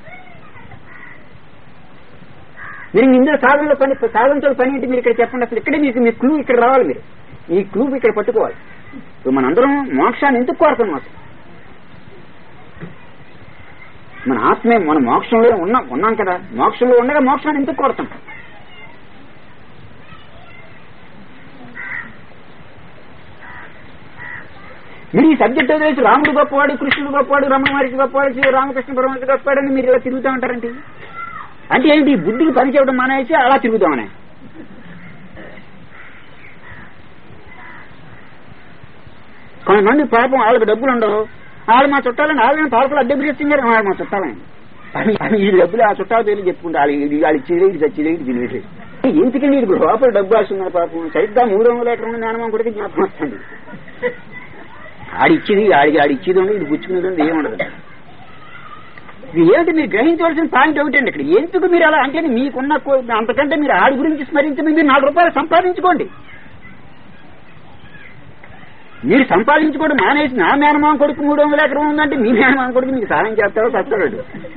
మీరు ఇందులో సాధనలో పని సాధనతో పని ఏంటి మీరు ఇక్కడ చెప్పండి అసలు ఇక్కడే మీకు మీ క్లూ ఇక్కడ రావాలి మీరు ఈ క్లూ ఇక్కడ పట్టుకోవాలి ఇప్పుడు మనందరం మోక్షాన్ని ఎందుకు కోరుతున్నాం అసలు మన ఆత్మే మన మోక్షంలో ఉన్నాం ఉన్నాం కదా మోక్షంలో ఉండగా మోక్షాన్ని ఎందుకు కోరుతాం మీరు ఈ సబ్జెక్ట్ వదిలేసి రాముడు గొప్పవాడు కృష్ణుడు గొప్పవాడు రమణ మహర్షి గొప్పవాడు శ్రీ రామకృష్ణ పరమహంస గొప్పవాడు అని మీరు ఇలా తిరుగుతూ ఉంటారండి అంటే ఏంటి ఈ బుద్ధికి పని చేయడం మానేసి అలా తిరుగుతామనే కొంతమంది పాపం వాళ్ళకి డబ్బులు ఉండవు వాళ్ళు మా చుట్టాలని వాళ్ళని పాలకులు అద్దె పిలిస్తున్నారు వాళ్ళు మా చుట్టాలని అది- అది ఈ డబ్బులు ఆ చుట్టాలు పేర్లు చెప్పుకుంటా వాళ్ళు ఇది వాళ్ళు ఇచ్చేది ఇది చచ్చేది ఇది తినేది ఎందుకండి ఇది లోపల డబ్బు వస్తున్నారు పాపం సరిగ్గా మూడు వందల ఎకరం జ్ఞానం కూడా జ్ఞాపకం వస్తుంది ఆడిచ్చేది ఆడికి ఆడిచ్చేది ఉండదు ఇది పుచ్చుకునేది ఉండదు ఏముండదు ఇది ఏంటి మీరు గ్రహించవలసిన పాయింట్ ఒకటండి ఇక్కడ ఎందుకు మీరు అలా అంటే మీకున్న కో- అంతకంటే మీరు ఆడి గురించి స్మరించమని మీరు నాలుగు రూపాయలు సంపాదించుకోండి మీరు సంపాదించుకోవడం మానేసి నా మేనమామ కొడుకు మూడు వందల ఎకరం ఉందంటే మీ మేనమామ కొడుకు మీకు సహాయం చేస్తారో కష్టపడు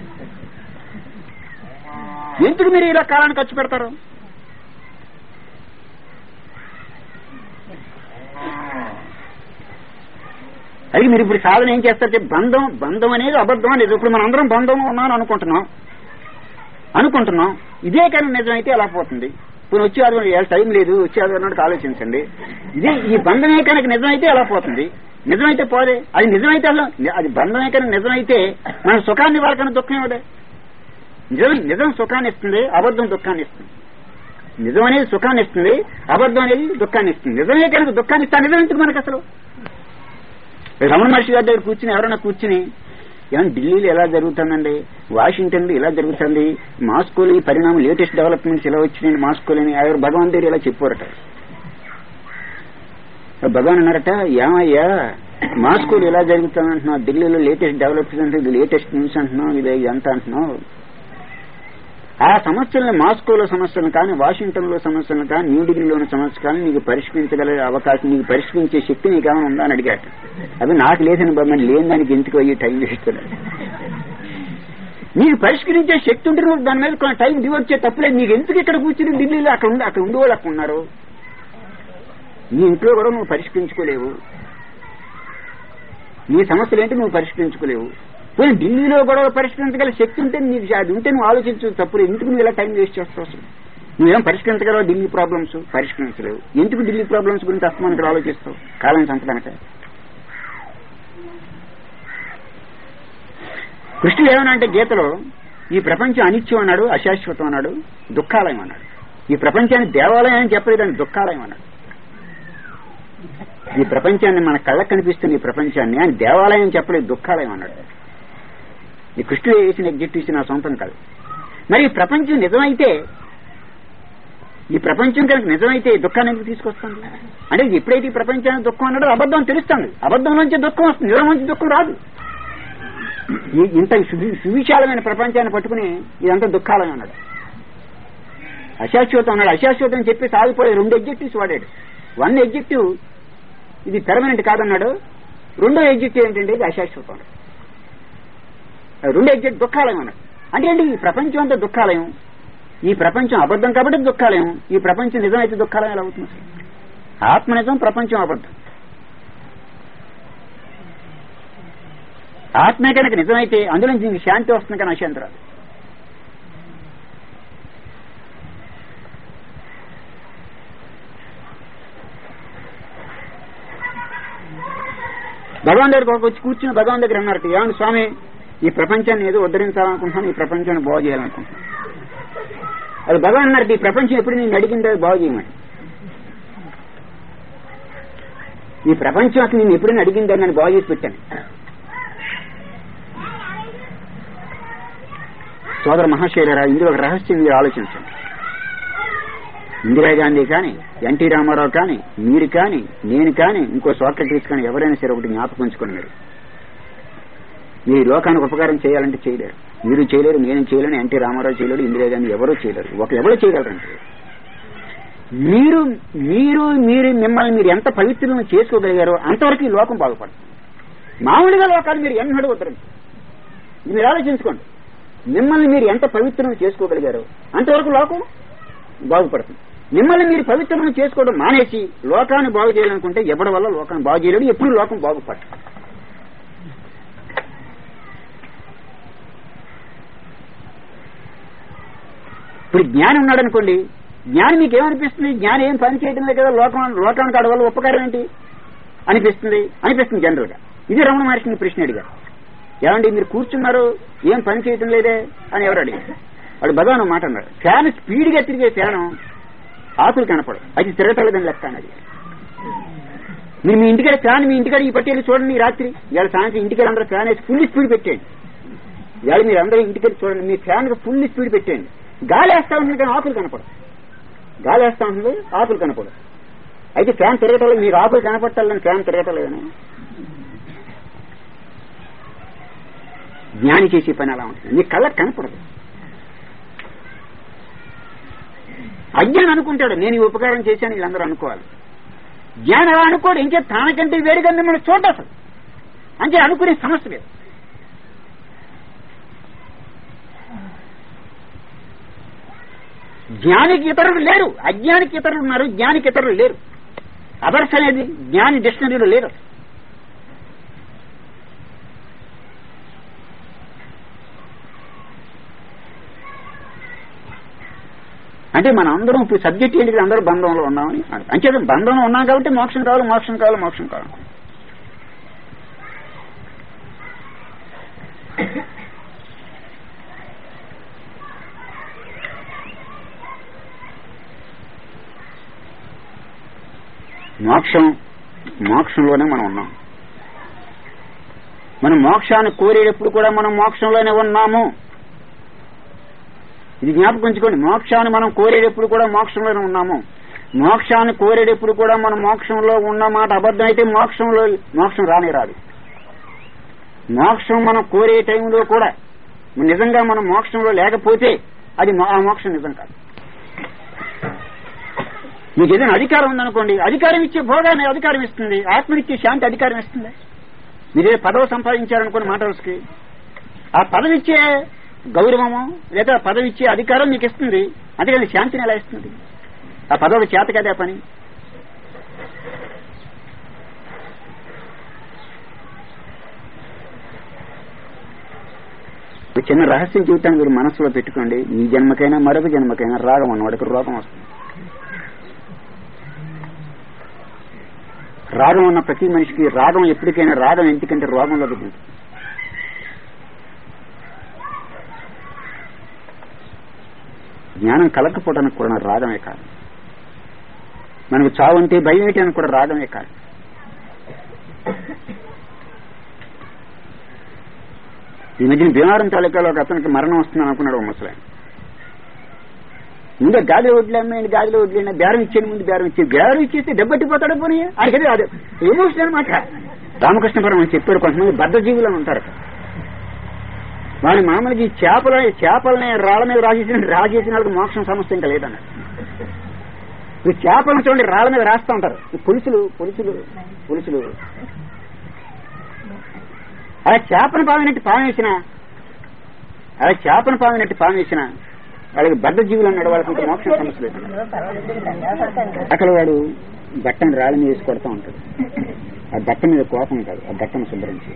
ఎందుకు మీరు ఇలా కాలాన్ని ఖర్చు పెడతారు అది మీరు ఇప్పుడు సాధన ఏం చేస్తారు చెప్పి బంధం బంధం అనేది అబద్ధం అనేది ఇప్పుడు మనం అందరం బంధంలో ఉన్నాను అనుకుంటున్నాం అనుకుంటున్నాం ఇదే కానీ నిజమైతే ఎలా పోతుంది ఇప్పుడు వచ్చే ఆదివారం టైం లేదు వచ్చే ఆదివారం నాటికి ఆలోచించండి ఇదే ఈ బంధమే కనుక నిజమైతే ఎలా పోతుంది నిజమైతే పోదే అది నిజమైతే అసలు అది బంధమే కనుక నిజమైతే మన సుఖాన్ని వాళ్ళకన్నా దుఃఖం ఇవ్వదే నిజం నిజం సుఖాన్ని ఇస్తుంది అబద్ధం దుఃఖాన్ని ఇస్తుంది నిజం అనేది సుఖాన్ని ఇస్తుంది అబద్ధం అనేది దుఃఖాన్ని ఇస్తుంది నిజమే కనుక దుఃఖాన్ని ఇస్తా నిజం ఎందుకు మనకు అసలు రమణ మహర్షి గారి దగ్గర కూర్చుని ఎవరైనా కూర్చుని ఏమన్నా ఢిల్లీలో ఎలా జరుగుతుందండి వాషింగ్టన్ లో ఇలా జరుగుతుంది మాస్కోలో ఈ పరిణామం లేటెస్ట్ డెవలప్మెంట్స్ ఇలా వచ్చినాయి మాస్కోలో అని ఆయన భగవాన్ దగ్గర ఇలా చెప్పారట భగవాన్ అన్నారట ఏమయ్యా మాస్కోలో ఇలా జరుగుతుంది అంటున్నావు ఢిల్లీలో లేటెస్ట్ డెవలప్మెంట్ ఇది లేటెస్ట్ న్యూస్ అంటున్నావు ఇది ఇదంతా అంటున్నావు ఆ సమస్యలను మాస్కోలో సమస్యలను కానీ వాషింగ్టన్ లో సమస్యలను కానీ న్యూఢిల్లీలోని సమస్య కానీ నీకు పరిష్కరించగల అవకాశం నీకు పరిష్కరించే శక్తి నీకు ఏమైనా ఉందా అని అడిగాట అవి నాకు లేదని మరి లేని దానికి ఎందుకు అయ్యి టైం వేస్తున్నాడు నీకు పరిష్కరించే శక్తి ఉంటే నువ్వు దాని మీద కొంత టైం డివోట్ చే తప్పులేదు నీకు ఎందుకు ఇక్కడ కూర్చుని ఢిల్లీలో అక్కడ ఉండి అక్కడ ఉండే వాళ్ళు అక్కడ ఉన్నారు నీ ఇంట్లో కూడా నువ్వు పరిష్కరించుకోలేవు నీ సమస్యలు ఏంటి నువ్వు పరిష్కరించుకోలేవు పోనీ ఢిల్లీలో గొడవ పరిష్కరించగల శక్తి ఉంటే నీకు అది ఉంటే నువ్వు ఆలోచించు తప్పుడు ఎందుకు నువ్వు ఇలా టైం వేస్ట్ చేస్తావు అసలు నువ్వేం పరిష్కరించగలవు ఢిల్లీ ప్రాబ్లమ్స్ పరిష్కరించలేవు ఎందుకు ఢిల్లీ ప్రాబ్లమ్స్ గురించి అస్తమానం ఇక్కడ ఆలోచిస్తావు కాలం చంపడానిక కృష్ణుడు ఏమన్నా అంటే గీతలో ఈ ప్రపంచం అనిత్యం అన్నాడు అశాశ్వతం అన్నాడు దుఃఖాలయం అన్నాడు ఈ ప్రపంచాన్ని దేవాలయం అని చెప్పలేదని దుఃఖాలయం అన్నాడు ఈ ప్రపంచాన్ని మన కళ్ళకు కనిపిస్తున్న ఈ ప్రపంచాన్ని ఆయన దేవాలయం చెప్పలేదు దుఃఖాలయం అన్నాడు ఈ కృష్ణుడు వేసిన ఎగ్జిక్టివ్స్ నా సొంతం కాదు మరి ఈ ప్రపంచం నిజమైతే ఈ ప్రపంచం కనుక నిజమైతే ఈ దుఃఖాన్ని ఎందుకు తీసుకొస్తుంది అంటే ఇది ఎప్పుడైతే ఈ ప్రపంచానికి దుఃఖం అన్నాడో అబద్ధం తెలుస్తుంది అబద్ధం నుంచి దుఃఖం వస్తుంది నిజం నుంచి దుఃఖం రాదు ఈ- ఇంత సువి- సువిశాలమైన ప్రపంచాన్ని పట్టుకుని ఇదంతా దుఃఖాలయం అన్నాడు అశాశ్వతం అన్నాడు అశాశ్వతం అని చెప్పి సాగిపోయే రెండు ఎగ్జెక్టివ్స్ వాడాడు వన్ ఎగ్జెక్టివ్ ఇది పెర్మనెంట్ కాదన్నాడు రెండో ఎగ్జెక్టివ్ ఏంటంటే ఇది అశాశ్వతం అన్నాడు రెండు ఎగ్జెక్ట్ దుఃఖాలయం అన్నాడు అంటే ఏంటి ఈ ప్రపంచం అంతా దుఃఖాలయం ఈ ప్రపంచం అబద్ధం కాబట్టి దుఃఖాలయం ఈ ప్రపంచం నిజమైతే దుఃఖాలయం ఎలా అవుతుంది అసలు? ఆత్మ నిజం ప్రపంచం అబద్ధం ఆత్మే కనుక నిజమైతే అందులో నుంచి నీకు శాంతి వస్తుంది కానీ అశాంతి రాదు భగవాన్ దగ్గరకు ఒక వచ్చి కూర్చుని భగవాన్ దగ్గర అన్నారు ఏమని స్వామి ఈ ప్రపంచాన్ని ఏదో ఉద్ధరించాలనుకుంటున్నాను ఈ ప్రపంచాన్ని బాగు చేయాలనుకుంటున్నాను అది భగవాన్ అన్నారు ఈ ప్రపంచం ఎప్పుడు నేను అడిగిందో అది బాగు చేయమని ఈ ప్రపంచం అసలు నేను ఎప్పుడైనా అడిగిందో నన్ను బాగు చేసి పెట్టాను సోదర మహాశైలరా ఇందులో ఒక రహస్యం మీరు ఆలోచించండి ఇందిరాగాంధీ కానీ ఎన్టీ రామారావు కానీ మీరు కానీ నేను కానీ ఇంకో సోక్రటీస్ కానీ ఎవరైనా సరే ఒకటి జ్ఞాపకం ఉంచుకోండి మీరు మీరు ఈ లోకానికి ఉపకారం చేయాలంటే చేయలేరు మీరు చేయలేరు నేను చేయలేను ఎన్టీ రామారావు చేయలేడు ఇందిరాగాంధీ ఎవరూ చేయలేరు ఒక ఎవరు చేయగలరంటే మీరు మీరు మీరు మిమ్మల్ని మీరు ఎంత పవిత్రం చేసుకోగలిగారో అంతవరకు ఈ లోకం బాగుపడుతుంది మామూలుగా లోకాలు మీరు ఎన్నడూ వద్దరండి మీరు ఆలోచించుకోండి మిమ్మల్ని మీరు ఎంత పవిత్రం చేసుకోగలిగారో అంతవరకు లోకం బాగుపడుతుంది మిమ్మల్ని మీరు పవిత్రం చేసుకోవడం మానేసి లోకాన్ని బాగు చేయాలనుకుంటే ఎవరి వల్ల లోకాన్ని బాగు చేయలేడు ఎప్పుడు లోకం బాగుపడదు ఇప్పుడు జ్ఞానం ఉన్నాడనుకోండి జ్ఞానం మీకు ఏమనిపిస్తుంది జ్ఞానం ఏం పని చేయడం లేదు కదా లోకం లోకానికి ఆడ వల్ల ఉపకారం ఏంటి అనిపిస్తుంది అనిపిస్తుంది జనరల్ గా ఇది రమణ మహర్షిని ప్రశ్న అడిగారు ఏమండి మీరు కూర్చున్నారు ఏం పని చేయటం లేదే అని ఎవరు అడిగారు వాడు భగవాన్ ఒక మాట అన్నాడు ఫ్యాన్ స్పీడ్ గా తిరిగే ఫ్యాన్ ఆకులు కనపడదు అది తిరగటలేదని లెక్క అన్నది మీరు మీ ఇంటికాడ ఫ్యాన్ మీ ఇంటికాడ ఈ పట్టేది చూడండి ఈ రాత్రి ఇవాళ సాయంత్రం ఇంటికాడ అందరూ ఫ్యాన్ వేసి ఫుల్ స్పీడ్ పెట్టేయండి ఇవాళ మీరు అందరూ ఇంటికి వెళ్ళి చూడండి మీ ఫ్యాన్ ఫుల్ స్పీడ్ పెట్టేయండి గాలి వేస్తా ఉంటుంది కానీ ఆకులు కనపడదు గాలి వేస్తా ఉంటుంది ఆకులు కనపడదు అయితే ఫ్యాన్ తిరగటం లేదు మీకు ఆకులు కనపట్టాలని ఫ్యాన్ తిరగటం లేదని జ్ఞాని చేసే పని అలా ఉంటుంది మీ కళ్ళకి కనపడదు అజ్ఞానం అనుకుంటాడు నేను ఈ ఉపకారం చేశాను వీళ్ళందరూ అనుకోవాలి జ్ఞానం అలా అనుకోడు ఇంకే తనకంటే వేడిగా మిమ్మల్ని చూడ అసలు అంటే అనుకునే సమస్య లేదు జ్ఞానికి ఇతరులు లేరు అజ్ఞానికి ఇతరులు ఉన్నారు జ్ఞానికి ఇతరులు లేరు అదర్స్ అనేది జ్ఞాని డిక్షనరీలో లేరు అంటే మన అందరం ఇప్పుడు సబ్జెక్ట్ ఏంటి అందరూ బంధంలో ఉన్నామని అంటే బంధంలో ఉన్నాం కాబట్టి మోక్షం కావాలి మోక్షం కావాలి మోక్షం కావాలి మోక్షం మోక్షంలోనే మనం ఉన్నాం మనం మోక్షాన్ని కోరేటప్పుడు కూడా మనం మోక్షంలోనే ఉన్నాము ఇది జ్ఞాపకం ఉంచుకోండి మోక్షాన్ని మనం కోరేటప్పుడు కూడా మోక్షంలోనే ఉన్నాము మోక్షాన్ని కోరేటప్పుడు కూడా మనం మోక్షంలో ఉన్న మాట అబద్ధం అయితే మోక్షంలో మోక్షం రానే రాదు మోక్షం మనం కోరే టైంలో కూడా నిజంగా మనం మోక్షంలో లేకపోతే అది ఆ మోక్షం నిజం కాదు మీకు ఏదైనా అధికారం ఉందనుకోండి అధికారం ఇచ్చే భోగాన్ని అధికారం ఇస్తుంది ఆత్మనిచ్చే శాంతి అధికారం ఇస్తుంది మీరే పదవి సంపాదించారనుకోండి మాటలకి ఆ పదవి ఇచ్చే గౌరవము లేదా పదవి ఇచ్చే అధికారం మీకు ఇస్తుంది అందుకని శాంతిని ఎలా ఇస్తుంది ఆ పదవి చేత కదా పని ఒక చిన్న రహస్యం జీవితాన్ని మీరు మనసులో పెట్టుకోండి ఈ జన్మకైనా మరొక జన్మకైనా రాగం అన్నవాడికి రోగం వస్తుంది రాగం ఉన్న ప్రతి మనిషికి రాగం ఎప్పటికైనా రాగం ఎందుకంటే రోగంలో దిగుతుంది జ్ఞానం కలకపోవడానికి కూడా రాగమే కాదు మనకు చావు అంటే భయం ఏంటి అని కూడా రాగమే కాదు ఈ మధ్యన భీమారం తాలూకాలో ఒక అతనికి మరణం వస్తుందని అనుకున్నాడు ఒక ముసలాయన ముందే గాలిలో వడ్లేమ్మేయండి గాలిలో వడ్లేండి బేరం ఇచ్చేది ముందు బేరం ఇచ్చేది బేరం ఇచ్చేస్తే దెబ్బట్టిపోతాడు పోనీ అడిగేది అది ఎమోషన్ అనమాట రామకృష్ణ పరమ చెప్పాడు కొంతమంది బద్ధజీవులు అని ఉంటారు వాడి మామూలుగా ఈ చేపల చేపలని రాళ్ళ మీద రాసేసిన రాసేసిన వాళ్ళకి మోక్షం సమస్య ఇంకా లేదన్నాడు ఈ చేపలను చూడండి రాళ్ళ మీద రాస్తా ఉంటారు ఈ పులుసులు పులుసులు పులుసులు అలా చేపను పావినట్టు పాము వేసిన అలా చేపను పావినట్టు పాము వేసిన వాళ్ళకి బద్ద జీవులు అన్నాడు వాళ్ళకి ఇంకా మోక్షం సమస్య లేదు అక్కడ వాడు బట్టను రాళ్ళ మీద వేసి కొడతా ఉంటాడు ఆ బట్ట మీద కోపం కాదు ఆ బట్టను శుభ్రించి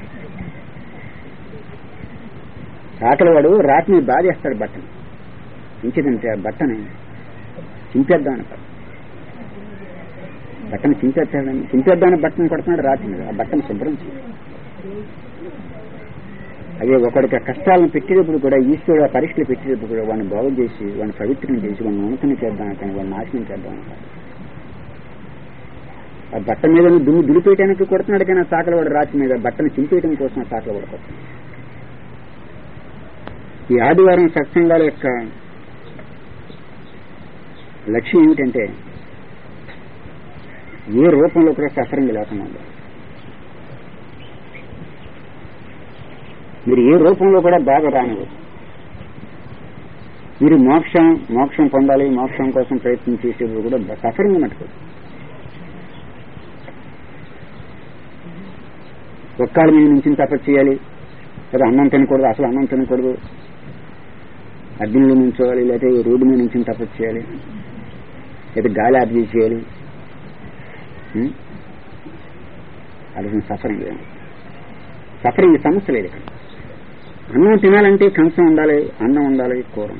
ఆకలి వాడు రాతి మీద బాధేస్తాడు బట్టను ఇంకేదంటే ఆ బట్టని చింపేద్దాం అంటారు బట్టను చింపేస్తాడని చింపేద్దామని బట్టను కొడుతున్నాడు రాతి మీద ఆ బట్టను శుభ్రం చేయాలి అదే ఒకడికి ఆ కష్టాలను పెట్టేటప్పుడు కూడా ఈశ్వరుడు ఆ పరీక్షలు పెట్టేటప్పుడు కూడా వాడిని బాగు చేసి వాడిని పవిత్రం చేసి వాడిని ఉన్నతం చేద్దాం కానీ వాడిని నాశనం చేద్దాం అంటారు ఆ బట్ట మీద దుమ్ము దులిపేయడానికి కొడుతున్నాడు కానీ ఆ చాకల వాడు రాతి మీద బట్టను చింపేయడం కోసం ఆ చాకల వాడు కొడుతున్నాడు ఈ ఆదివారం సత్సంగాల యొక్క లక్ష్యం ఏమిటంటే ఏ రూపంలో కూడా సఫరింగ్ లేకుండా ఉండాలి మీరు ఏ రూపంలో కూడా బాగా రానివ్వదు మీరు మోక్షం మోక్షం పొందాలి మోక్షం కోసం ప్రయత్నం చేసేప్పుడు కూడా సఫరింగ్ మటుకు ఒక్కళ్ళ మీద నుంచి తపస్సు చేయాలి లేదా అన్నం తినకూడదు అసలు అన్నం తినకూడదు అగ్నిలో నుంచోవాలి లేకపోతే రోడ్డు మీద నుంచి తపస్సు చేయాలి లేదా గాలి ఆర్జీ చేయాలి అది సఫరింగ్ సఫరింగ్ సమస్య లేదు ఇక్కడ అన్నం తినాలంటే కంచం ఉండాలి అన్నం ఉండాలి కూర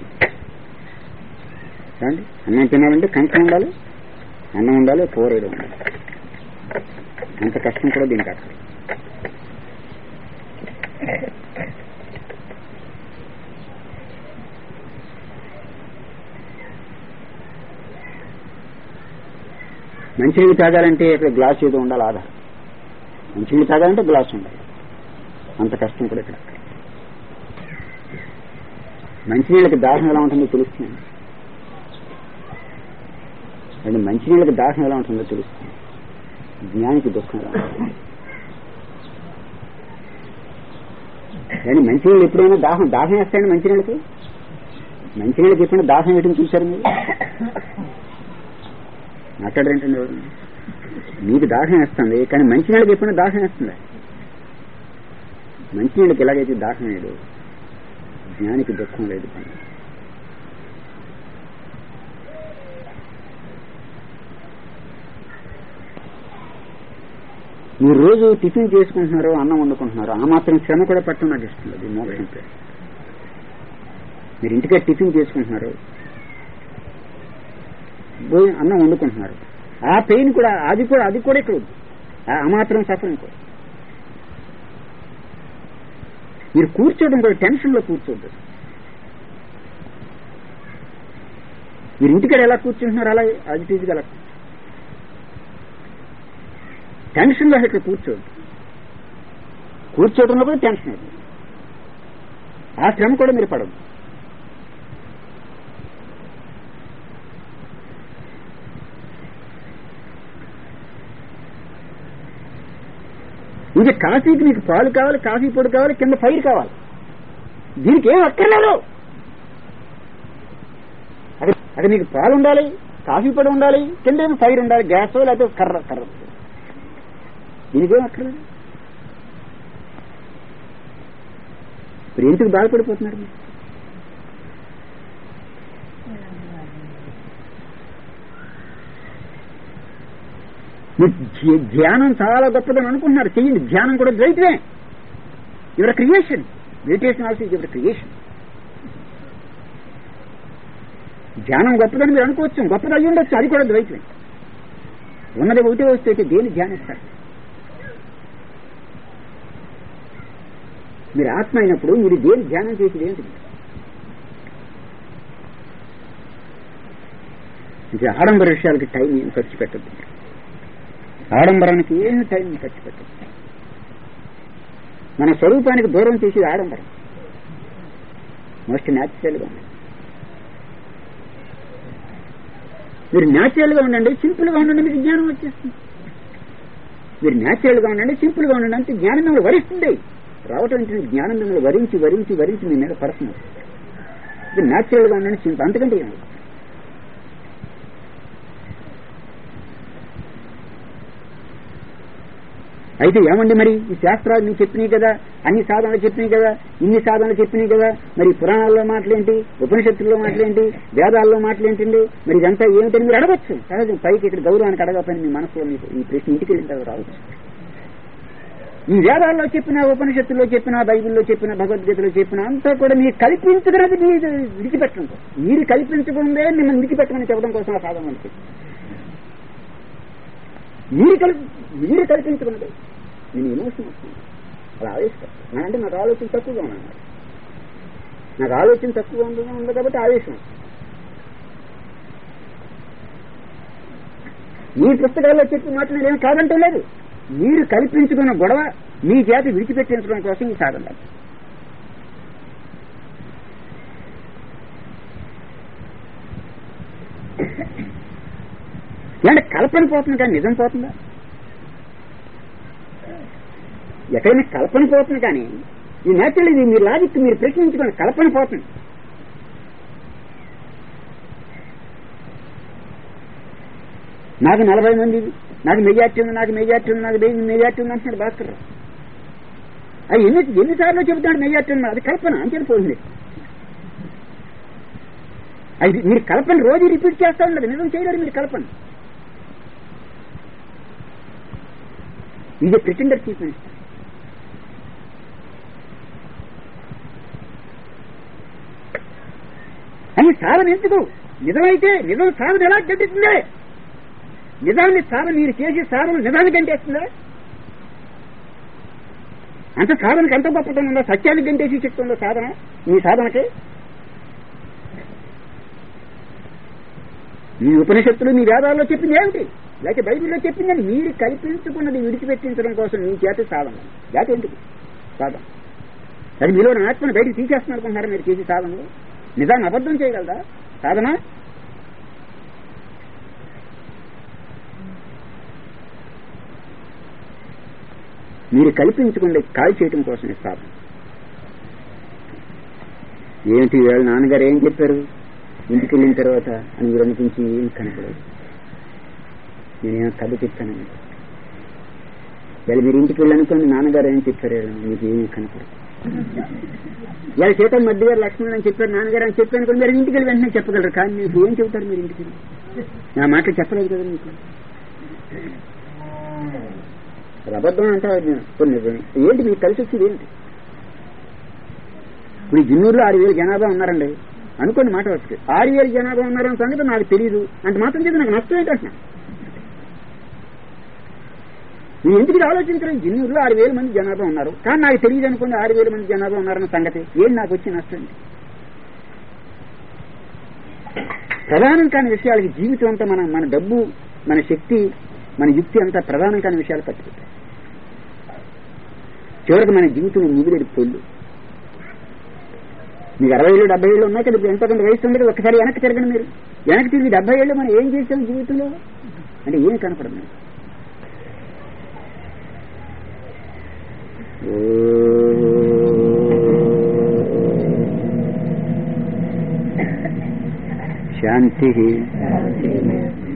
ఉండాలి అన్నం తినాలంటే కంచం ఉండాలి అన్నం ఉండాలి కూర ఏదో ఉండాలి అంత కష్టం కూడా దీనికి అక్కడ మంచినీళ్ళు తాగాలంటే ఇక్కడ గ్లాస్ ఏదో ఉండాలి ఆధారం మంచినీళ్ళు తాగాలంటే గ్లాస్ ఉండాలి అంత కష్టం కూడా ఇక్కడ మంచినీళ్ళకి దాహం ఎలా ఉంటుందో తెలుస్తుంది అంటే మంచినీళ్ళకి దాహం ఎలా ఉంటుందో తెలుస్తుంది జ్ఞానికి దుఃఖం ఎలా ఉంటుంది కానీ మంచినీళ్ళు ఎప్పుడైనా దాహం దాహం వేస్తాయండి మంచినీళ్ళకి మంచినీళ్ళకి ఎప్పుడైనా దాహం వేయడం చూశారు మీరు మాట్లాడరేంటండి ఎవరు? మీకు దాహం వేస్తుంది కానీ మంచినీళ్ళకి ఎప్పుడైనా దాహం వేస్తుంది మంచినీళ్ళకి ఎలాగైతే దాహం వేయదు జ్ఞానికి దుఃఖం లేదు పని మీరు రోజు టిఫిన్ చేసుకుంటున్నారు అన్నం వండుకుంటున్నారు ఆ మాత్రం శ్రమ కూడా పట్టడం నాకు ఇష్టం లేదు ఈ మోక్షం పేరు మీరు ఇంటికే టిఫిన్ చేసుకుంటున్నారు భోజనం అన్నం వండుకుంటున్నారు ఆ పెయిన్ కూడా అది కూడా అది కూడా ఇక్కడ ఉంది ఆ మాత్రం సఫరింగ్ కూడా మీరు కూర్చోవడం కూడా టెన్షన్ లో కూర్చోద్దు మీరు ఇంటికాడ ఎలా కూర్చుంటున్నారు అలా అది తీసుకెళ్ళ టెన్షన్ లో ఇక్కడ కూర్చోద్దు కూర్చోవడంలో కూడా టెన్షన్ అవుతుంది ఆ శ్రమ కూడా మీరు పడదు ఇంకా కాఫీకి నీకు పాలు కావాలి కాఫీ పొడి కావాలి కింద ఫైర్ కావాలి దీనికి ఏం అక్కర్లేదు అక్కడ అక్కడ నీకు పాలు ఉండాలి కాఫీ పొడి ఉండాలి కింద ఏమో ఫైర్ ఉండాలి గ్యాస్ లేకపోతే కర్ర కర్ర దీనికి ఏం అక్కర్లేదు ఇప్పుడు ఎందుకు బాధపడిపోతున్నారు మీరు? మీరు ధ్య- ధ్యానం చాలా గొప్పదని అనుకుంటున్నారు చెయ్యండి ధ్యానం కూడా ద్వైతమే your creation meditation also your creation ధ్యానం గొప్పదని మీరు అనుకోవచ్చు గొప్పది అయ్యి ఉండొచ్చు అది కూడా ద్వైతమే ఉన్నది ఒకటే వస్తే అయితే దేని ధ్యానిస్తారు మీరు ఆత్మ అయినప్పుడు మీరు దేని ధ్యానం చేసేది ఏంటి ఇది ఆడంబర విషయాలకి టైం ఏం ఖర్చు పెట్టద్దు ఆడంబరానికి ఏమి టైం ఖర్చు పెట్టదు మన స్వరూపానికి దూరం చేసేది ఆడంబరం మోస్ట్ న్యాచురల్ గా ఉండండి మీరు న్యాచురల్ గా ఉండండి సింపుల్ గా ఉండండి మీకు జ్ఞానం వచ్చేస్తుంది మీరు న్యాచురల్ గా ఉండండి సింపుల్ గా ఉండండి అంటే జ్ఞానం మిమ్మల్ని వరిస్తుంది రావటం అంటే జ్ఞానం మిమ్మల్ని వరించి వరించి వరించి మీ మీద పడుతున్నారు ఇది న్యాచురల్ గా ఉండండి సింపుల్ అంతకంటే ఏం లేదు. అయితే ఏమండి మరి ఈ శాస్త్రాలు నీకు చెప్పినాయి కదా అన్ని సాధనలు చెప్పినాయి కదా ఇన్ని సాధనలు చెప్పినాయి కదా మరి పురాణాల్లో మాటలేంటి ఉపనిషత్తుల్లో మాటలేంటి వేదాల్లో మాటలేంటండి మరి ఇదంతా ఏమిటని మీరు అడగచ్చు సహజం పైకి ఇక్కడ గౌరవానికి అడగపని మీ మనసులో మీకు ఈ ప్రశ్న ఇంటికి వెళ్ళిన తర్వాత రావచ్చు ఈ వేదాల్లో చెప్పిన ఉపనిషత్తుల్లో చెప్పిన బైబిల్లో చెప్పిన భగవద్గీతలో చెప్పిన అంతా కూడా మీరు కల్పించుకున్నది మీరు విడిచిపెట్టడం కోసం మీరు కల్పించుకుందే మిమ్మల్ని విడిచిపెట్టమని చెప్పడం కోసం ఆ సాధన మనకి మీరు కల్పి మీరు కల్పించుకున్నది నేను ఎమోషన్ వస్తుంది అలా ఆవేశం అంటే నాకు ఆలోచన తక్కువగా ఉన్నాను నాకు ఆలోచన తక్కువగా ఉంది ఉంది కాబట్టి ఆవేశం వస్తుంది. మీ పుస్తకాల్లో చెప్పిన మాట నేను ఏమి కాదంటూ లేదు మీరు కల్పించుకున్న గొడవ మీ చేత విడిచిపెట్టించడం కోసం ఈ సాధన అంటే కల్పన పోతుంది కానీ నిజం పోతుందా ఎక్కడైనా కల్పన పోతుంది కానీ ఈ నేచురల్ ఇది మీ లాజిక్ మీరు ప్రశ్నించుకోండి కల్పన పోతుంది నాకు నలభై మంది నాకు మెజార్టీ ఉంది నాకు మెజార్టీ ఉంది నాకు వెయ్యి మెజార్టీ ఉంది అంటున్నాడు భాస్కర్ రావు. అది ఎన్ని ఎన్నిసార్లు చెబుతాడు మెజార్టీ ఉంది అది కల్పన అంతే పోతుంది అది మీరు కల్పన రోజు రిపీట్ చేస్తా ఉండదు నిజం చేయలేరు మీరు కల్పన ఇది ప్రిటెండర్ చీఫ్ మినిస్టర్ అని సాధన ఎందుకు నిజమైతే నిజం సాధన ఎలా గడ్డిస్తుందే నిజాన్ని సాధన మీరు చేసే సాధన నిజాన్ని గంటేస్తుందా అంత సాధనకి ఎంత గొప్పతనం ఉందో సత్యాన్ని గంటేసి చెప్తుందో సాధన మీ సాధనకి మీ ఉపనిషత్తులు మీ వేదాల్లో చెప్పింది ఏమిటి లేకపోతే బైబిల్లో చెప్పిందని మీరు కల్పించుకున్నది విడిచిపెట్టించడం కోసం మీ చేత సాధన లేకపోతే ఎందుకు సాధన అది మీలో ఆత్మను బయటికి తీసేస్తున్నారు అనుకుంటున్నారా మీరు చేసే సాధనలు నిజాన్ని అబద్ధం చేయగలదా సాధన మీరు కల్పించుకుంటే కాల్ చేయటం కోసం సాధన ఏంటి వీళ్ళ నాన్నగారు ఏం చెప్పారు ఇంటికి వెళ్ళిన తర్వాత అని మీరు అనిపించి ఏం కనపడదు నేనేమో కథ చెప్తానండి వీళ్ళు మీరు ఇంటికి వెళ్ళనుకోండి నాన్నగారు ఏం చెప్పారు వీళ్ళని మీకు ఏమీ కనపడదు ఇలా సీతమ్మ మధ్య గారు లక్ష్మణ్ అని చెప్పారు నాన్నగారు అని చెప్పాను కూడా మీరు ఇంటికి వెళ్ళి వెంటనే చెప్పగలరు కానీ మీకు ఏం చెబుతారు మీరు ఇంటికి వెళ్ళి నా మాటలు చెప్పలేదు కదా మీకు అది అబద్ధం అంటే కొన్ని నిజమే. ఏంటి మీకు కలిసి వచ్చేది ఏంటి ఇప్పుడు ఈ జిన్నూరులో ఆరు వేలు జనాభా ఉన్నారండి అనుకోండి మాట వచ్చి ఆరు వేలు జనాభా ఉన్నారన్న సంగతి నాకు తెలియదు అంటే మాత్రం చేసి నాకు నష్టం ఏంటంటున్నా నేను ఎందుకు ఇది ఆలోచించలేదు జిన్నూరులో ఆరు వేల మంది జనాభా ఉన్నారు కానీ నాకు తెలియదు అనుకోండి ఆరు వేల మంది జనాభా ఉన్నారన్న సంగతి ఏం నాకు వచ్చి నష్టం ఏంటి? ప్రధానం కాని విషయాలకి జీవితం అంతా మన మన డబ్బు మన శక్తి మన యుక్తి అంతా ప్రధానం కాని విషయాలు పట్టుకుంటాయి చివరికి మన జీవితం మిగిలేది పొల్లు మీకు అరవై ఏళ్ళు డెబ్బై ఏళ్ళు ఉన్నాయి కదా ఇప్పుడు ఎంతో కొంత వయసు ఉంది కదా ఒకసారి వెనక్కి తిరగండి మీరు వెనక్కి తిరిగి డెబ్బై ఏళ్ళు మనం ఏం చేసాం జీవితంలో అంటే ఏం కనపడదు మనకి. శాంతి